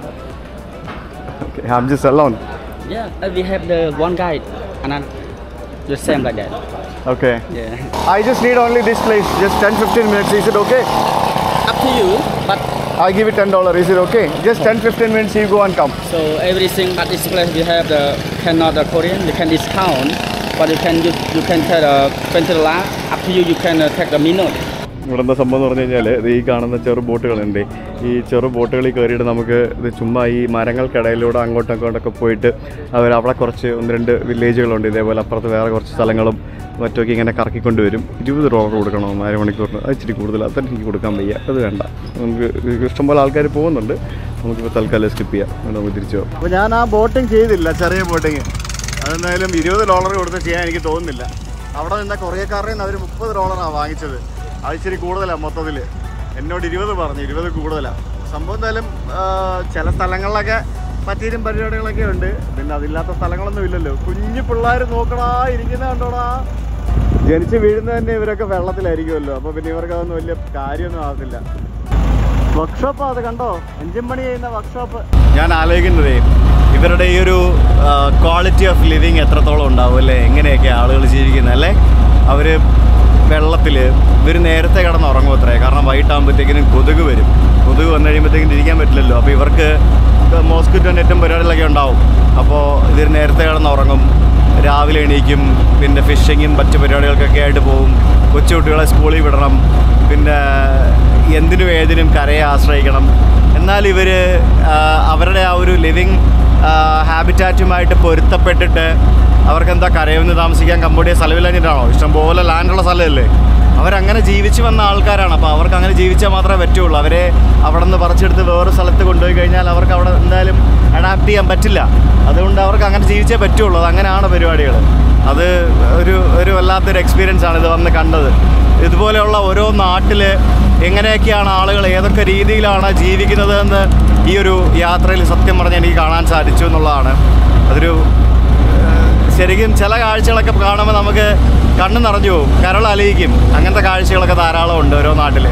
A: okay I am just alone
C: Yeah, uh, we have the one guide and then the same like that.
A: Okay
C: Yeah.
A: I just need only this place, just 10 15 minutes. Is it okay?
C: Up to you, but
A: I give it $10. Is it okay? Just 10 15 minutes, you go and come.
C: so everything at this place we have the cannot the Korean you can discount, but you can you, you can take the 20 dollar. Up to you, you can uh, take the minute.
A: ഇവിടെ എന്താ സംഭവം എന്ന് പറഞ്ഞു കഴിഞ്ഞാൽ ഇത് ഈ കാണുന്ന ചെറു ബോട്ടുകളുണ്ട് ഈ ചെറു ബോട്ടുകളിൽ കയറിയിട്ട് നമുക്ക് ഇത് ചുമ്മാ ഈ മരങ്ങൾക്കിടയിലൂടെ അങ്ങോട്ടും അങ്ങോട്ടൊക്കെ പോയിട്ട് അവർ അവിടെ കുറച്ച് ഒന്ന് രണ്ട് വില്ലേജുകളുണ്ട് ഇതേപോലെ അപ്പുറത്ത് വേറെ കുറച്ച് സ്ഥലങ്ങളും മറ്റൊക്കെ ഇങ്ങനെ കറക്കിക്കൊണ്ട് വരും ഇരുപത് ഡോളർ കൊടുക്കണം അര മണിക്കൂറിന് അത് ഇച്ചിരി കൂടുതൽ അത്ര എനിക്ക് കൊടുക്കാൻ വയ്യ അത് വേണ്ട നമുക്ക് ഇഷ്ടംപോലെ ആൾക്കാർ പോകുന്നുണ്ട് നമുക്കിപ്പോൾ തൽക്കാലം സ്കിപ്പ് ചെയ്യാം എന്നിട്ട് നമുക്ക് തിരിച്ചു പോകാം അപ്പോൾ ഞാൻ ആ ബോട്ടിങ് ചെയ്തില്ല ചെറിയ ബോട്ടിങ് അതെന്തായാലും ഇരുപത് ഡോളർ കൊടുത്ത് ചെയ്യാൻ എനിക്ക് തോന്നുന്നില്ല അവിടെ നിന്ന കൊറിയക്കാരുടെ നിന്ന് അവർ മുപ്പത് ഡോളറാണ് വാങ്ങിച്ചത് അത് ഇച്ചിരി കൂടുതലാണ് മൊത്തത്തിൽ എന്നോട് ഇരുപത് പറഞ്ഞു ഇരുപത് കൂടുതലാണ് സംഭവം എന്തായാലും ആ, ചില സ്ഥലങ്ങളിലൊക്കെ പറ്റിയും പരിപാടികളൊക്കെ ഉണ്ട് പിന്നെ അതില്ലാത്ത സ്ഥലങ്ങളൊന്നും ഇല്ലല്ലോ കുഞ്ഞു പിള്ളേർ നോക്കടാ ഇരിക്കുന്ന കണ്ടോടാ ജനിച്ച് വീഴുന്ന തന്നെ ഇവരൊക്കെ വെള്ളത്തിലായിരിക്കുമല്ലോ അപ്പോൾ പിന്നെ ഇവർക്ക് അതൊന്നും വലിയ കാര്യമൊന്നും ആകത്തില്ല വർക്ക്ഷോപ്പ് അത് കണ്ടോ എഞ്ചിൻ പണി ചെയ്യുന്ന വർക്ക്ഷോപ്പ് ഞാൻ ആലോചിക്കുന്നതേ ഇവരുടെ ഈ ഒരു ക്വാളിറ്റി ഓഫ് ലിവിങ് എത്രത്തോളം ഉണ്ടാവും അല്ലേ എങ്ങനെയൊക്കെ ആളുകൾ ജീവിക്കുന്നത് അല്ലേ അവർ വെള്ളത്തിൽ ഇവർ നേരത്തെ കിടന്ന് ഉറങ്ങും അത്രേ കാരണം വൈകിട്ടാകുമ്പോഴത്തേക്കിനും കൊതുക് വരും കൊതുക് വന്നു കഴിയുമ്പോഴത്തേക്കും ഇരിക്കാൻ പറ്റില്ലല്ലോ അപ്പോൾ ഇവർക്ക് മോസ്കിറ്റോ നെറ്റും പരിപാടികളൊക്കെ ഉണ്ടാവും അപ്പോൾ ഇവർ നേരത്തെ കിടന്ന് ഉറങ്ങും രാവിലെ എണീക്കും പിന്നെ ഫിഷിങ്ങും മറ്റു പരിപാടികൾക്കൊക്കെ ആയിട്ട് പോകും കൊച്ചുകുട്ടികളെ സ്കൂളിൽ വിടണം പിന്നെ എന്തിനും ഏതിനും കരയെ ആശ്രയിക്കണം എന്നാൽ ഇവർ അവരുടെ ആ ഒരു ലിവിങ് ഹാബിറ്റാറ്റുമായിട്ട് പൊരുത്തപ്പെട്ടിട്ട് അവർക്കെന്താ കരയൊന്ന് താമസിക്കാൻ കമ്പോഡിയ സ്ഥലമില്ലാഞ്ഞിട്ടാണോ ഇഷ്ടംപോലെ ലാൻഡുള്ള സ്ഥലമല്ലേ അവരങ്ങനെ ജീവിച്ചു വന്ന ആൾക്കാരാണ് അപ്പോൾ അവർക്ക് അങ്ങനെ ജീവിച്ചാൽ മാത്രമേ പറ്റുള്ളൂ അവരെ അവിടെ നിന്ന് പറിച്ചെടുത്ത് വേറെ സ്ഥലത്ത് കൊണ്ടുപോയി കഴിഞ്ഞാൽ അവർക്ക് അവിടെ എന്തായാലും അഡാപ്റ്റ് ചെയ്യാൻ പറ്റില്ല അതുകൊണ്ട് അവർക്ക് അങ്ങനെ ജീവിച്ചേ പറ്റുള്ളൂ അത് അങ്ങനെയാണ് പരിപാടികൾ അത് ഒരു ഒരു വല്ലാത്തൊരു എക്സ്പീരിയൻസ് ആണ് ഇത് വന്ന് കണ്ടത് ഇതുപോലെയുള്ള ഓരോ നാട്ടിൽ എങ്ങനെയൊക്കെയാണ് ആളുകൾ ഏതൊക്കെ രീതിയിലാണ് ജീവിക്കുന്നത് എന്ന് ഈ ഒരു യാത്രയിൽ സത്യം പറഞ്ഞ് എനിക്ക് കാണാൻ സാധിച്ചു എന്നുള്ളതാണ് അതൊരു ഏഹ്, ശരിക്കും ചില കാഴ്ചകളൊക്കെ കാണുമ്പോൾ നമുക്ക് കണ്ണ് നിറഞ്ഞു പോകും കരൾ അലിയിക്കും അങ്ങനത്തെ കാഴ്ചകളൊക്കെ ധാരാളം ഉണ്ട് ഓരോ നാട്ടിൽ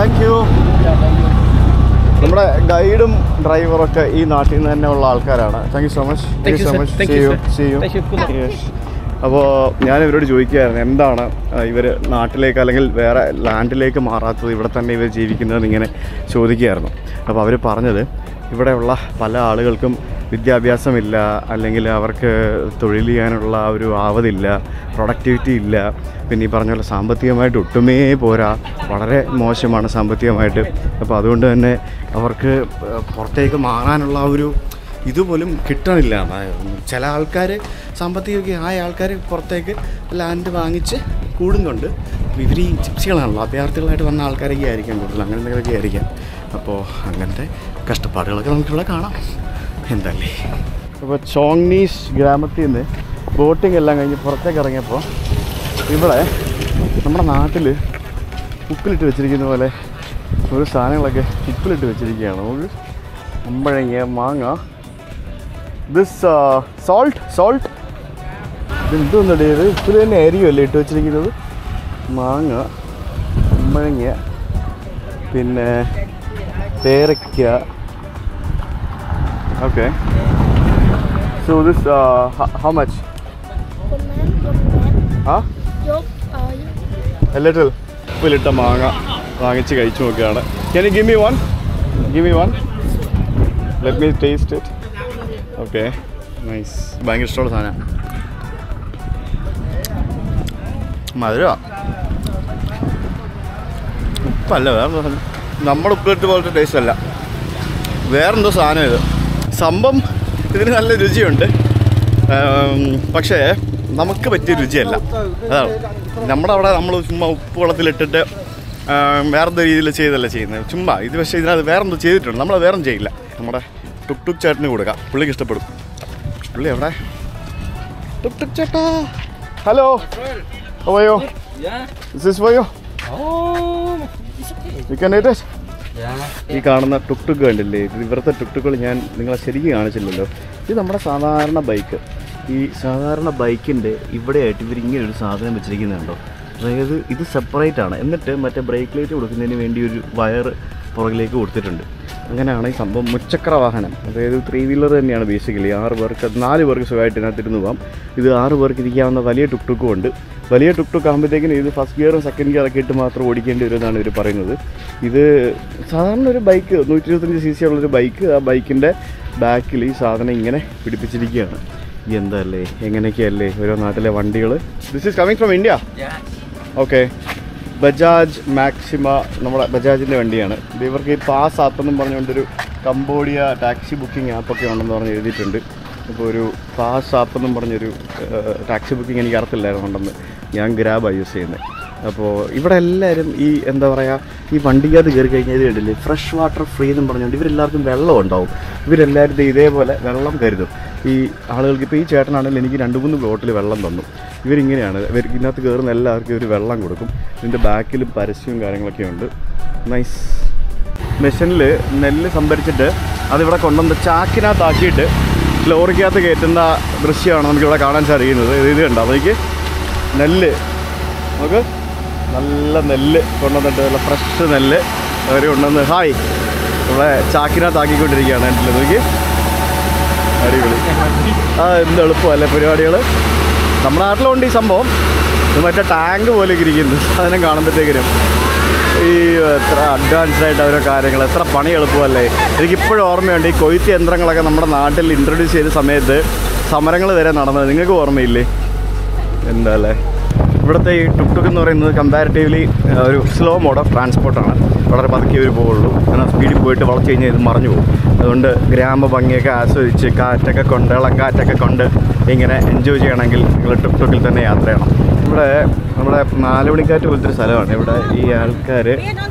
A: താങ്ക് യു നമ്മുടെ ഗൈഡും ഡ്രൈവറൊക്കെ ഈ നാട്ടിൽ നിന്ന് തന്നെ ഉള്ള ആൾക്കാരാണ് thank you so much
C: Thank you,
A: so
C: sir.
A: Much
C: Thank
A: see
C: you,
A: you
C: sir.
A: See you
C: Thank you. Good luck.
A: അപ്പോൾ ഞാൻ ഇവരോട് ചോദിക്കുകയായിരുന്നു എന്താണ് ഇവർ നാട്ടിലേക്ക് അല്ലെങ്കിൽ വേറെ ലാൻഡിലേക്ക് മാറാത്തത് ഇവിടെ തന്നെ ഇവർ ജീവിക്കുന്നതെന്ന് ഇങ്ങനെ ചോദിക്കുകയായിരുന്നു അപ്പോൾ അവർ പറഞ്ഞത് ഇവിടെയുള്ള പല ആളുകൾക്കും വിദ്യാഭ്യാസമില്ല അല്ലെങ്കിൽ അവർക്ക് തൊഴിൽ ചെയ്യാനുള്ള ആ ഒരു ആവതില്ല പ്രൊഡക്ടിവിറ്റി ഇല്ല പിന്നെ ഈ പറഞ്ഞ പോലെ സാമ്പത്തികമായിട്ട് ഒട്ടുമേ പോരാ വളരെ മോശമാണ് സാമ്പത്തികമായിട്ട് അപ്പോൾ അതുകൊണ്ട് തന്നെ അവർക്ക് പുറത്തേക്ക് മാറാനുള്ള ആ ഒരു ഇതുപോലും കിട്ടണില്ല അതായത് ചില ആൾക്കാർ സാമ്പത്തികമൊക്കെ ആയ ആൾക്കാർ പുറത്തേക്ക് ലാൻഡ് വാങ്ങിച്ച് കൂടുന്നുണ്ട് ഇവർ ഈ ജിപ്സികളാണല്ലോ അഭയാർത്ഥികളായിട്ട് വന്ന ആൾക്കാരൊക്കെ ആയിരിക്കാം കൂടുതൽ അങ്ങനെ എന്തെങ്കിലുമൊക്കെ ആയിരിക്കാം അപ്പോൾ അങ്ങനത്തെ കഷ്ടപ്പാടുകളൊക്കെ നമുക്കിവിടെ കാണാം എന്തല്ലേ അപ്പോൾ ചോങ്നീസ് ഗ്രാമത്തിൽ നിന്ന് ബോട്ടിംഗ് എല്ലാം കഴിഞ്ഞ് പുറത്തേക്ക് ഇറങ്ങിയപ്പോൾ ഇവിടെ നമ്മുടെ നാട്ടിൽ ഉപ്പിലിട്ട് വെച്ചിരിക്കുന്ന പോലെ ഒരു സാധനങ്ങളൊക്കെ ഉപ്പിലിട്ട് വെച്ചിരിക്കുകയാണ് നമുക്ക് അമ്പഴങ്ങ മാങ്ങ ദിസ് സോൾട്ട് സോൾട്ട് ഇതെന്തോന്നടേ ഇത് ഉപ്പിൽ തന്നെ ആയിരിക്കുമല്ലേ ഇട്ട് വെച്ചിരിക്കുന്നത് മാങ്ങ അമ്പഴങ്ങ പിന്നെ പേരയ്ക്ക okay so this how much ah little ഉപ്പിലിട്ട മാങ്ങ വാങ്ങിച്ച് കഴിച്ചു നോക്കുകയാണ് can you give me one give me one let me taste it okay nice ഭയങ്കര ഇഷ്ടമുള്ള സാധനം മധുര ഉപ്പല്ല വേറെ സാധനം നമ്മുടെ ഉപ്പിലിട്ട് പോലത്തെ ടേസ്റ്റ് അല്ല വേറെന്തോ സാധനം ഇത് സംഭവം ഇതിന് നല്ല രുചിയുണ്ട് ഉം, പക്ഷേ നമുക്ക് പറ്റിയ രുചിയല്ല അതാണ് നമ്മുടെ അവിടെ നമ്മൾ ചുമ്മാ ഉപ്പ് വെള്ളത്തിലിട്ടിട്ട് ഉം, വേറെന്തോ രീതിയിൽ ചെയ്തല്ല ചെയ്യുന്നത് ചുമ്മാ ഇത് പക്ഷേ ഇതിനകത്ത് വേറെന്തോ ചെയ്തിട്ടുണ്ട് നമ്മൾ വേറെ ചെയ്യില്ല നമ്മുടെ ടുക് ടുക് ചേട്ടന് കൊടുക്കാം പുള്ളിക്ക് ഇഷ്ടപ്പെടും പുള്ളി എവിടെ ടുക് ടുക് ചേട്ടാ ഹലോ ഓയോ
B: Yeah.
A: ദിസ് വയോ
B: Oh.
A: You can it
B: Yeah.
A: ഈ കാണുന്ന ടുക് ടുക്ക് കണ്ടില്ലേ ഇത് ഇവിടുത്തെ ടുക് ടുക്കുകൾ ഞാൻ നിങ്ങളെ ശരിക്കും കാണിച്ചില്ലല്ലോ ഇത് നമ്മുടെ സാധാരണ ബൈക്ക് ഈ സാധാരണ ബൈക്കിൻ്റെ ഇവിടെയായിട്ട് ഇവർ ഇങ്ങനെ ഒരു സാധനം വെച്ചിരിക്കുന്നുണ്ടോ അതായത് ഇത് സെപ്പറേറ്റ് ആണ് എന്നിട്ട് മറ്റേ ബ്രേക്ക് ലൈറ്റ് കൊടുക്കുന്നതിന് വേണ്ടി ഒരു വയർ പുറകിലേക്ക് കൊടുത്തിട്ടുണ്ട് അങ്ങനെയാണ് ഈ സംഭവം മുച്ചക്ര വാഹനം അതായത് ത്രീ വീലർ തന്നെയാണ് ബേസിക്കലി ആറ് പേർക്ക് നാല് പേർക്ക് സുഖമായിട്ട് ഇതിനകത്തിരുന്ന് പോകാം ഇത് ആറ് പേർക്ക് ഇരിക്കാവുന്ന വലിയ ടുക് ടുക്കും ഉണ്ട് വലിയ ടുക് ടുക്ക് ആകുമ്പോഴത്തേക്കിനും ഇത് ഫസ്റ്റ് ഗിയറും സെക്കൻഡ് ഗിയറൊക്കെ ഇട്ട് മാത്രം ഓടിക്കേണ്ടി വരുമെന്നാണ് ഇവർ പറയുന്നത് ഇത് സാധാരണ ഒരു ബൈക്ക് നൂറ്റി ഇരുപത്തഞ്ച് സി സി ഉള്ളൊരു ബൈക്ക് ആ ബൈക്കിൻ്റെ ബാക്കിൽ ഈ സാധനം ഇങ്ങനെ പിടിപ്പിച്ചിരിക്കുകയാണ് എന്തല്ലേ എങ്ങനെയൊക്കെയല്ലേ ഓരോ നാട്ടിലെ വണ്ടികൾ this is coming from India
B: Yeah.
A: Okay Bajaj Maxima നമ്മുടെ ബജാജിൻ്റെ വണ്ടിയാണ് ഇത് ഇവർക്ക് ഈ പാസ് ആപ്പ് എന്നും പറഞ്ഞുകൊണ്ടൊരു കംബോഡിയ ടാക്സി ബുക്കിംഗ് ആപ്പൊക്കെ ഉണ്ടെന്ന് പറഞ്ഞ് എഴുതിയിട്ടുണ്ട് ഇപ്പോൾ ഒരു പാസ് ആപ്പ് എന്നും പറഞ്ഞൊരു ടാക്സി ബുക്കിംഗ് എനിക്ക് അറിയത്തില്ലായിരുന്നു ഉണ്ടെന്ന് ഞാൻ ഗ്രാബാണ് യൂസ് ചെയ്യുന്നത് അപ്പോൾ ഇവിടെ എല്ലാവരും ഈ എന്താ പറയുക ഈ വണ്ടിക്കകത്ത് കയറി കഴിഞ്ഞാൽ ഇത് കണ്ടില്ലേ ഫ്രഷ് വാട്ടർ ഫ്രീ എന്നും പറഞ്ഞുകൊണ്ട് ഇവരെല്ലാവർക്കും വെള്ളം ഉണ്ടാവും ഇവരെല്ലാവരും ദേ ഇതേപോലെ വെള്ളം കരുതും ഈ ആളുകൾക്ക് ഇപ്പോൾ ഈ ചേട്ടനാണെങ്കിൽ എനിക്ക് രണ്ട് മൂന്ന് ബോട്ടിൽ വെള്ളം തന്നു ഇവരിങ്ങനെയാണ് ഇവർ ഇതിനകത്ത് കയറുന്ന എല്ലാവർക്കും ഒരു വെള്ളം കൊടുക്കും ഇതിൻ്റെ ബാക്കിലും പരസ്യവും കാര്യങ്ങളൊക്കെ ഉണ്ട് നൈസ് മെഷീനിൽ നെല്ല് സംഭരിച്ചിട്ട് അതിവിടെ കൊണ്ടുവന്ന് ചാക്കിനകത്താക്കിയിട്ട് ലോറിക്കകത്ത് കയറ്റുന്ന ദൃശ്യമാണ് നമുക്കിവിടെ കാണാൻ സാധിക്കുന്നത് ഇത് ഇത് കണ്ടോ അതൊക്കെ നെല്ല് നമുക്ക് നല്ല നെല്ല് കൊണ്ടുവന്നിട്ട് നല്ല ഫ്രഷ് നെല്ല് അവർ കൊണ്ടുവന്ന് ഹായ് ഇവിടെ ചാക്കിനകത്താക്കിക്കൊണ്ടിരിക്കുകയാണ് എൻ്റെ നോക്കി അടിപൊളി ആ എന്ത് എളുപ്പമല്ലേ പരിപാടികൾ നമ്മുടെ നാട്ടിലുണ്ട് ഈ സംഭവം ഇത് മറ്റേ ടാങ്ക് പോലെ ഇരിക്കുന്നു അതിനെ കാണുമ്പോഴത്തേക്കിനും ഈ എത്ര അഡ്വാൻസ്ഡ് ആയിട്ട് ഓരോ കാര്യങ്ങൾ എത്ര പണി എളുപ്പമല്ലേ എനിക്കിപ്പോഴും ഓർമ്മയുണ്ട് ഈ കൊയ്ത്ത് യന്ത്രങ്ങളൊക്കെ നമ്മുടെ നാട്ടിൽ ഇൻട്രൊഡ്യൂസ് ചെയ്ത സമയത്ത് സമരങ്ങൾ വരെ നടന്നത് നിങ്ങൾക്ക് ഓർമ്മയില്ലേ എന്താ അല്ലേ ഇവിടുത്തെ ഈ ടുക് ടുക്ക് എന്ന് പറയുന്നത് കമ്പാരിറ്റീവ്ലി ഒരു സ്ലോ മോഡ് ഓഫ് ട്രാൻസ്പോർട്ടാണ് വളരെ പതുക്കെ ഒരു പോവുള്ളൂ എന്നാൽ സ്പീഡിൽ പോയിട്ട് വളച്ച് കഴിഞ്ഞാൽ ഇത് മറിഞ്ഞു പോകും അതുകൊണ്ട് ഗ്രാമ ഭംഗിയൊക്കെ ആസ്വദിച്ച് കാറ്റൊക്കെ കൊണ്ട് ഇളം കാറ്റൊക്കെ കൊണ്ട് ഇങ്ങനെ എൻജോയ് ചെയ്യണമെങ്കിൽ നിങ്ങൾ ടുക് ടുക്കിൽ തന്നെ യാത്ര ചെയ്യണം ഇവിടെ നമ്മുടെ നാലുമണിക്കാറ്റ് പോലത്തെ ഒരു സ്ഥലമാണ് ഇവിടെ ഈ ആൾക്കാർ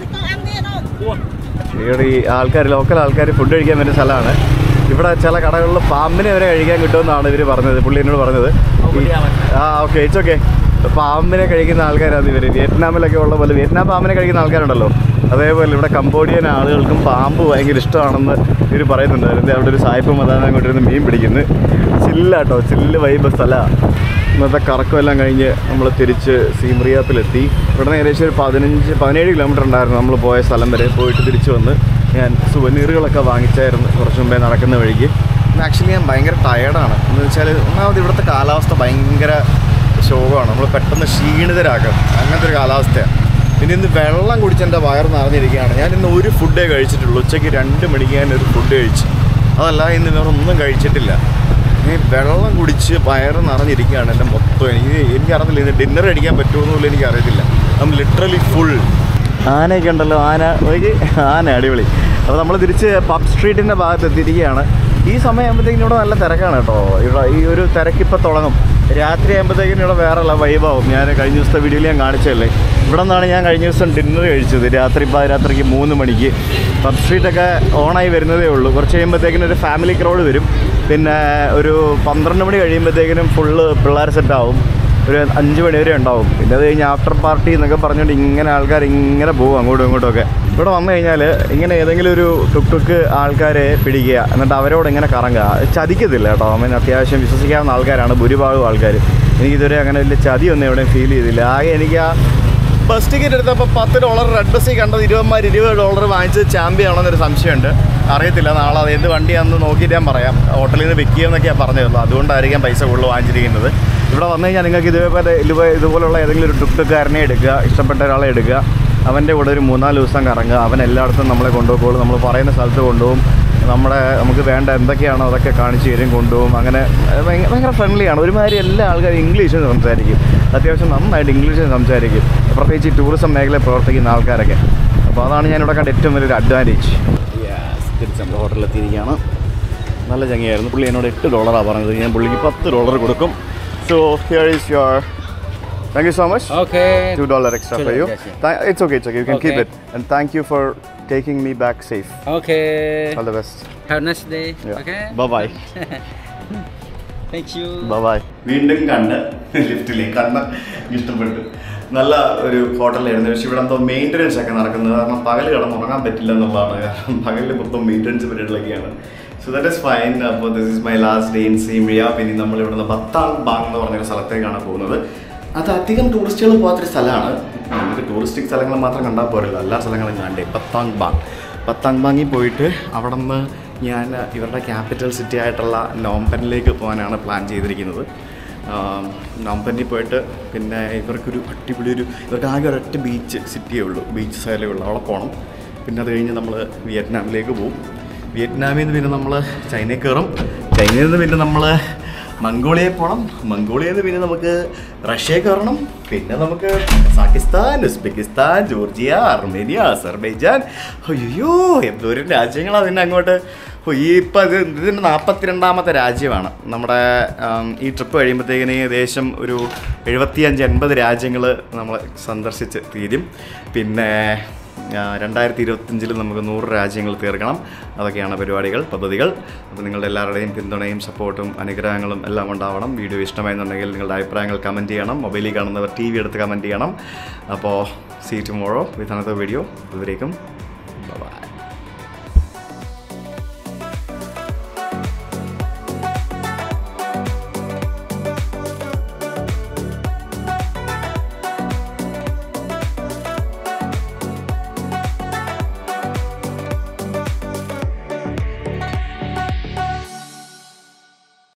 A: ഇവിടെ ഈ ആൾക്കാർ ലോക്കൽ ആൾക്കാർ ഫുഡ് കഴിക്കാൻ വരുന്ന സ്ഥലമാണ് ഇവിടെ ചില കടകളിൽ പാമ്പിനെ വരെ കഴിക്കാൻ കിട്ടുമെന്നാണ് ഇവർ പറഞ്ഞത് പുള്ളി എന്നോട് പറഞ്ഞത് ഈ- ആ ഓക്കെ ഇറ്റ്സ് ഓക്കെ പാമ്പിനെ കഴിക്കുന്ന ആൾക്കാരാണ് ഇവർ വിയറ്റ്നാമിലൊക്കെ ഉള്ള പോലെ വിയറ്റ്നാം പാമ്പിനെ കഴിക്കുന്ന ആൾക്കാരുണ്ടല്ലോ അതേപോലെ ഇവിടെ കംബോഡിയൻ ആളുകൾക്കും പാമ്പ് ഭയങ്കര ഇഷ്ടമാണെന്ന് ഇവർ പറയുന്നുണ്ട് അതിൻ്റെ അവിടെ ഒരു സായിപ്പ് മതാനം കൊണ്ടിരുന്ന് മീൻ പിടിക്കുന്നത് ചില്ലാട്ടോ ചില്ല് വൈബ് സ്ഥലമാണ് ഇന്നത്തെ കറക്കം എല്ലാം കഴിഞ്ഞ് നമ്മൾ തിരിച്ച് സീമറിയാപ്പിലെത്തി ഇവിടെ നിന്ന് ഏകദേശം ഒരു പതിനഞ്ച് പതിനേഴ് കിലോമീറ്റർ ഉണ്ടായിരുന്നു നമ്മൾ പോയ സ്ഥലം വരെ പോയിട്ട് തിരിച്ച് വന്ന് ഞാൻ സുവനീറുകളൊക്കെ വാങ്ങിച്ചായിരുന്നു കുറച്ച് മുമ്പേ നടക്കുന്ന വഴിക്ക് ആക്ച്വലി ഞാൻ ഭയങ്കര ടയർഡാണ് എന്ന് വെച്ചാൽ ഒന്നാമത് ഇവിടുത്തെ കാലാവസ്ഥ ഭയങ്കര ശോകമാണ് നമ്മൾ പെട്ടെന്ന് ക്ഷീണിതരാക്കും അങ്ങനത്തെ ഒരു കാലാവസ്ഥയാണ് പിന്നെ ഇന്ന് വെള്ളം കുടിച്ച് എൻ്റെ വയർ നിറഞ്ഞിരിക്കുകയാണ് ഞാൻ ഇന്ന് ഒരു ഫുഡേ കഴിച്ചിട്ടുള്ളൂ ഉച്ചയ്ക്ക് രണ്ട് മണിക്ക് ഞാൻ ഒരു ഫുഡ് കഴിച്ചു അതല്ല ഇന്ന് വേറെ ഒന്നും കഴിച്ചിട്ടില്ല ഈ വെള്ളം കുടിച്ച് വയറ് നിറഞ്ഞിരിക്കുകയാണ് എൻ്റെ മൊത്തം എനിക്ക് എനിക്കറിയത്തില്ല ഇന്ന് ഡിന്നർ അടിക്കാൻ പറ്റുമെന്നില്ല എനിക്കറിയത്തില്ല നം ലിറ്ററലി ഫുൾ ആനയൊക്കെ ഉണ്ടല്ലോ ആന നോക്കി ആന അടിപൊളി അപ്പോൾ നമ്മൾ തിരിച്ച് പബ് സ്ട്രീറ്റിൻ്റെ ഭാഗത്ത് എത്തിയിരിക്കുകയാണ് ഈ സമയമാകുമ്പോഴത്തേക്കും ഇവിടെ നല്ല തിരക്കാണ് കേട്ടോ ഇവിടെ ഈ ഒരു തിരക്കിപ്പോൾ തുടങ്ങും രാത്രി ആകുമ്പോഴത്തേക്കും ഇവിടെ വേറെയുള്ള വൈബാവും ഞാൻ കഴിഞ്ഞ ദിവസത്തെ വീഡിയോയിൽ ഞാൻ കാണിച്ചതല്ലേ ഇവിടെ നിന്നാണ് ഞാൻ കഴിഞ്ഞ ദിവസം ഡിന്നർ കഴിച്ചത് രാത്രി പാതിരാത്രിക്ക് മൂന്ന് മണിക്ക് പബ് സ്ട്രീറ്റൊക്കെ ഓണായി വരുന്നതേ ഉള്ളൂ കുറച്ച് കഴിയുമ്പോഴത്തേക്കിനും ഒരു ഫാമിലി ക്രൗഡ് വരും പിന്നെ ഒരു പന്ത്രണ്ട് മണി കഴിയുമ്പോഴത്തേക്കിനും ഫുള്ള് പിള്ളേർ സെറ്റാവും ഒരു അഞ്ച് മണി വരെ ഉണ്ടാവും പിന്നെ അത് കഴിഞ്ഞ് ആഫ്റ്റർ പാർട്ടി എന്നൊക്കെ പറഞ്ഞുകൊണ്ട് ഇങ്ങനെ ആൾക്കാർ ഇങ്ങനെ പോകും അങ്ങോട്ടും ഇങ്ങോട്ടും ഒക്കെ ഇവിടെ വന്നു കഴിഞ്ഞാൽ ഇങ്ങനെ ഏതെങ്കിലും ഒരു ടുക് ടുക്ക് ആൾക്കാരെ പിടിക്കുക എന്നിട്ട് അവരോട് ഇങ്ങനെ കറങ്ങുക ചതിക്കത്തില്ല കേട്ടോ അമ്മ അത്യാവശ്യം വിശ്വസിക്കാവുന്ന ആൾക്കാരാണ് ഭൂരിഭാഗം ആൾക്കാർ എനിക്കിതുവരെ അങ്ങനെ വലിയ ചതിയൊന്നും എവിടെയും ഫീൽ ചെയ്തില്ല ആകെ എനിക്ക് ആ ബസ് ടിക്കറ്റ് എടുത്തപ്പോൾ പത്ത് ഡോളർ റെഡ് ബസ്സിൽ കണ്ടത് ഇരുപത്തിമാര് ഇരുപത് ഡോളർ വാങ്ങിച്ചത് ചാമ്പ്യൻ ആണെന്നൊരു സംശയമുണ്ട് അറിയത്തില്ല നാളെ അത് എന്ത് വണ്ടിയാണെന്ന് നോക്കിയിട്ട് ഞാൻ പറയാം ഹോട്ടലിൽ നിന്ന് പിക്ക് ചെയ്യുമെന്നൊക്കെയാണ് പറഞ്ഞിരുന്നത് അതുകൊണ്ടായിരിക്കാം പൈസ കൂടുതൽ വാങ്ങിച്ചിരിക്കുന്നത് ഇവിടെ വന്നു കഴിഞ്ഞാൽ നിങ്ങൾക്ക് ഇതുപോലെ ഇതുപോലെ ഇതുപോലുള്ള ഏതെങ്കിലും ഒരു ടുക്ടുക്കാരനെ എടുക്കുക ഇഷ്ടപ്പെട്ട ഒരാളെ എടുക്കുക അവൻ്റെ കൂടെ ഒരു മൂന്നാല് ദിവസം കറങ്ങുക അവൻ എല്ലായിടത്തും നമ്മളെ കൊണ്ടുപോകുള്ളൂ നമ്മൾ പറയുന്ന സ്ഥലത്ത് കൊണ്ടുപോകും നമ്മുടെ നമുക്ക് വേണ്ട എന്തൊക്കെയാണോ അതൊക്കെ കാണിച്ചു തരും കൊണ്ടുപോകും അങ്ങനെ അത് ഭയങ്കര ഭയങ്കര ഫ്രണ്ട്ലിയാണ് ഒരുമാതിരി എല്ലാ ആൾക്കാരും ഇംഗ്ലീഷിൽ സംസാരിക്കും അത്യാവശ്യം നന്നായിട്ട് ഇംഗ്ലീഷിൽ സംസാരിക്കും പ്രത്യേകിച്ച് ഈ ടൂറിസം മേഖലയിൽ പ്രവർത്തിക്കുന്ന ആൾക്കാരൊക്കെ അപ്പോൾ അതാണ് ഞാനിവിടെ കണ്ട ഏറ്റവും വലിയൊരു അഡ്വാൻറ്റേജ് തിരിച്ച് നമ്മുടെ ഹോട്ടലിലെത്തിയിരിക്കുകയാണ് നല്ല ചങ്ങിയായിരുന്നു പുള്ളി എന്നോട് എട്ട് ഡോളറാണ് പറഞ്ഞത് ഞാൻ പുള്ളിക്ക് പത്ത് ഡോളർ കൊടുക്കും so here is your thank you so much
B: Okay.
A: two dollar extra
B: Two
A: for you.
B: dollar, yes,
A: Th- it's okay, it's okay. You can keep
B: Okay.
A: it. And thank you for taking me back safe.
B: Okay.
A: All the best.
B: Have a nice day.
A: Yeah.
B: Okay.
A: Bye bye.
B: Thank you.
A: Bye bye. വീണ്ടും കണ്ണ് ലിഫ്റ്റിൽ കണ്ണ് ഇഷ്ടപ്പെട്ടു നല്ല ഒരു ഹോട്ടലായിരുന്നു പക്ഷെ ഇവിടെ എന്തോ മെയിൻ്റനൻസ് ഒക്കെ നടക്കുന്നത് കാരണം പകൽ കിടന്ന് ഉറങ്ങാൻ പറ്റില്ല എന്നുള്ളതാണ് കാരണം പകലിൽ മൊത്തം മെയിൻ്റനൻസ് പരിപാടികളൊക്കെയാണ് സോ ദാറ്റ് ഇസ് ഫൈൻ അപ്പോൾ this is my last day in സീമിയ പിന്നെ നമ്മൾ ഇവിടുന്ന് ബത്താം ബാങ് എന്ന് പറഞ്ഞൊരു സ്ഥലത്തേക്കാണ് പോകുന്നത് അത് അധികം ടൂറിസ്റ്റുകൾ പോകാത്തൊരു സ്ഥലമാണ് നമുക്ക് ടൂറിസ്റ്റിക് സ്ഥലങ്ങൾ മാത്രം കണ്ടാൽ പോരല്ലോ എല്ലാ സ്ഥലങ്ങളും കണ്ടേ പത്താങ് ബാങ് പത്താങ് ബാങ്ങിൽ പോയിട്ട് അവിടെ നിന്ന് ഞാൻ ഇവരുടെ ക്യാപിറ്റൽ സിറ്റി ആയിട്ടുള്ള നോംപനിലേക്ക് പോകാനാണ് പ്ലാൻ ചെയ്തിരിക്കുന്നത് ആം, നോംപനിൽ പോയിട്ട് പിന്നെ ഇവർക്കൊരു അടിപൊളി ഒരു ഇവർക്ക് ആകെ ഒരൊറ്റ ബീച്ച് സിറ്റിയേ ഉള്ളൂ ബീച്ച് സൈലേ ഉള്ളൂ അവിടെ പോകണം പിന്നെ അത് കഴിഞ്ഞ് നമ്മൾ വിയറ്റ്നാമിലേക്ക് പോകും വിയറ്റ്നാമിൽ നിന്ന് പിന്നെ നമ്മൾ ചൈനയിൽ കയറും ചൈനയിൽ നിന്ന് പിന്നെ നമ്മൾ മംഗോളിയയിൽ പോകണം മംഗോളിയയിൽ നിന്ന് പിന്നെ നമുക്ക് റഷ്യ കയറണം പിന്നെ നമുക്ക് Pakistan Uzbekistan Georgia Armenia Azerbaijan അയ്യോ എന്തോരം രാജ്യങ്ങളാണ് പിന്നെ അങ്ങോട്ട് ഓ, ഈ ഇപ്പം ഇത് ഇതിൻ്റെ നാൽപ്പത്തിരണ്ടാമത്തെ രാജ്യമാണ് നമ്മുടെ ആം, ഈ ട്രിപ്പ് കഴിയുമ്പോഴത്തേക്കിന് ഏകദേശം ഒരു എഴുപത്തിയഞ്ച് എൺപത് രാജ്യങ്ങൾ നമ്മൾ സന്ദർശിച്ച് തീരും പിന്നെ രണ്ടായിരത്തി ഇരുപത്തഞ്ചിൽ നമുക്ക് നൂറ് രാജ്യങ്ങൾ തീർക്കണം അതൊക്കെയാണ് പരിപാടികൾ പദ്ധതികൾ അപ്പോൾ നിങ്ങളുടെ എല്ലാവരുടെയും പിന്തുണയും സപ്പോർട്ടും അനുഗ്രഹങ്ങളും എല്ലാം ഉണ്ടാവണം വീഡിയോ ഇഷ്ടമായെന്നുണ്ടെങ്കിൽ നിങ്ങളുടെ അഭിപ്രായങ്ങൾ കമൻറ്റ് ചെയ്യണം മൊബൈലിൽ കാണുന്നവർ ടി വി എടുത്ത് കമൻറ്റ് ചെയ്യണം അപ്പോൾ see tomorrow with another video ഇതുവരേക്കും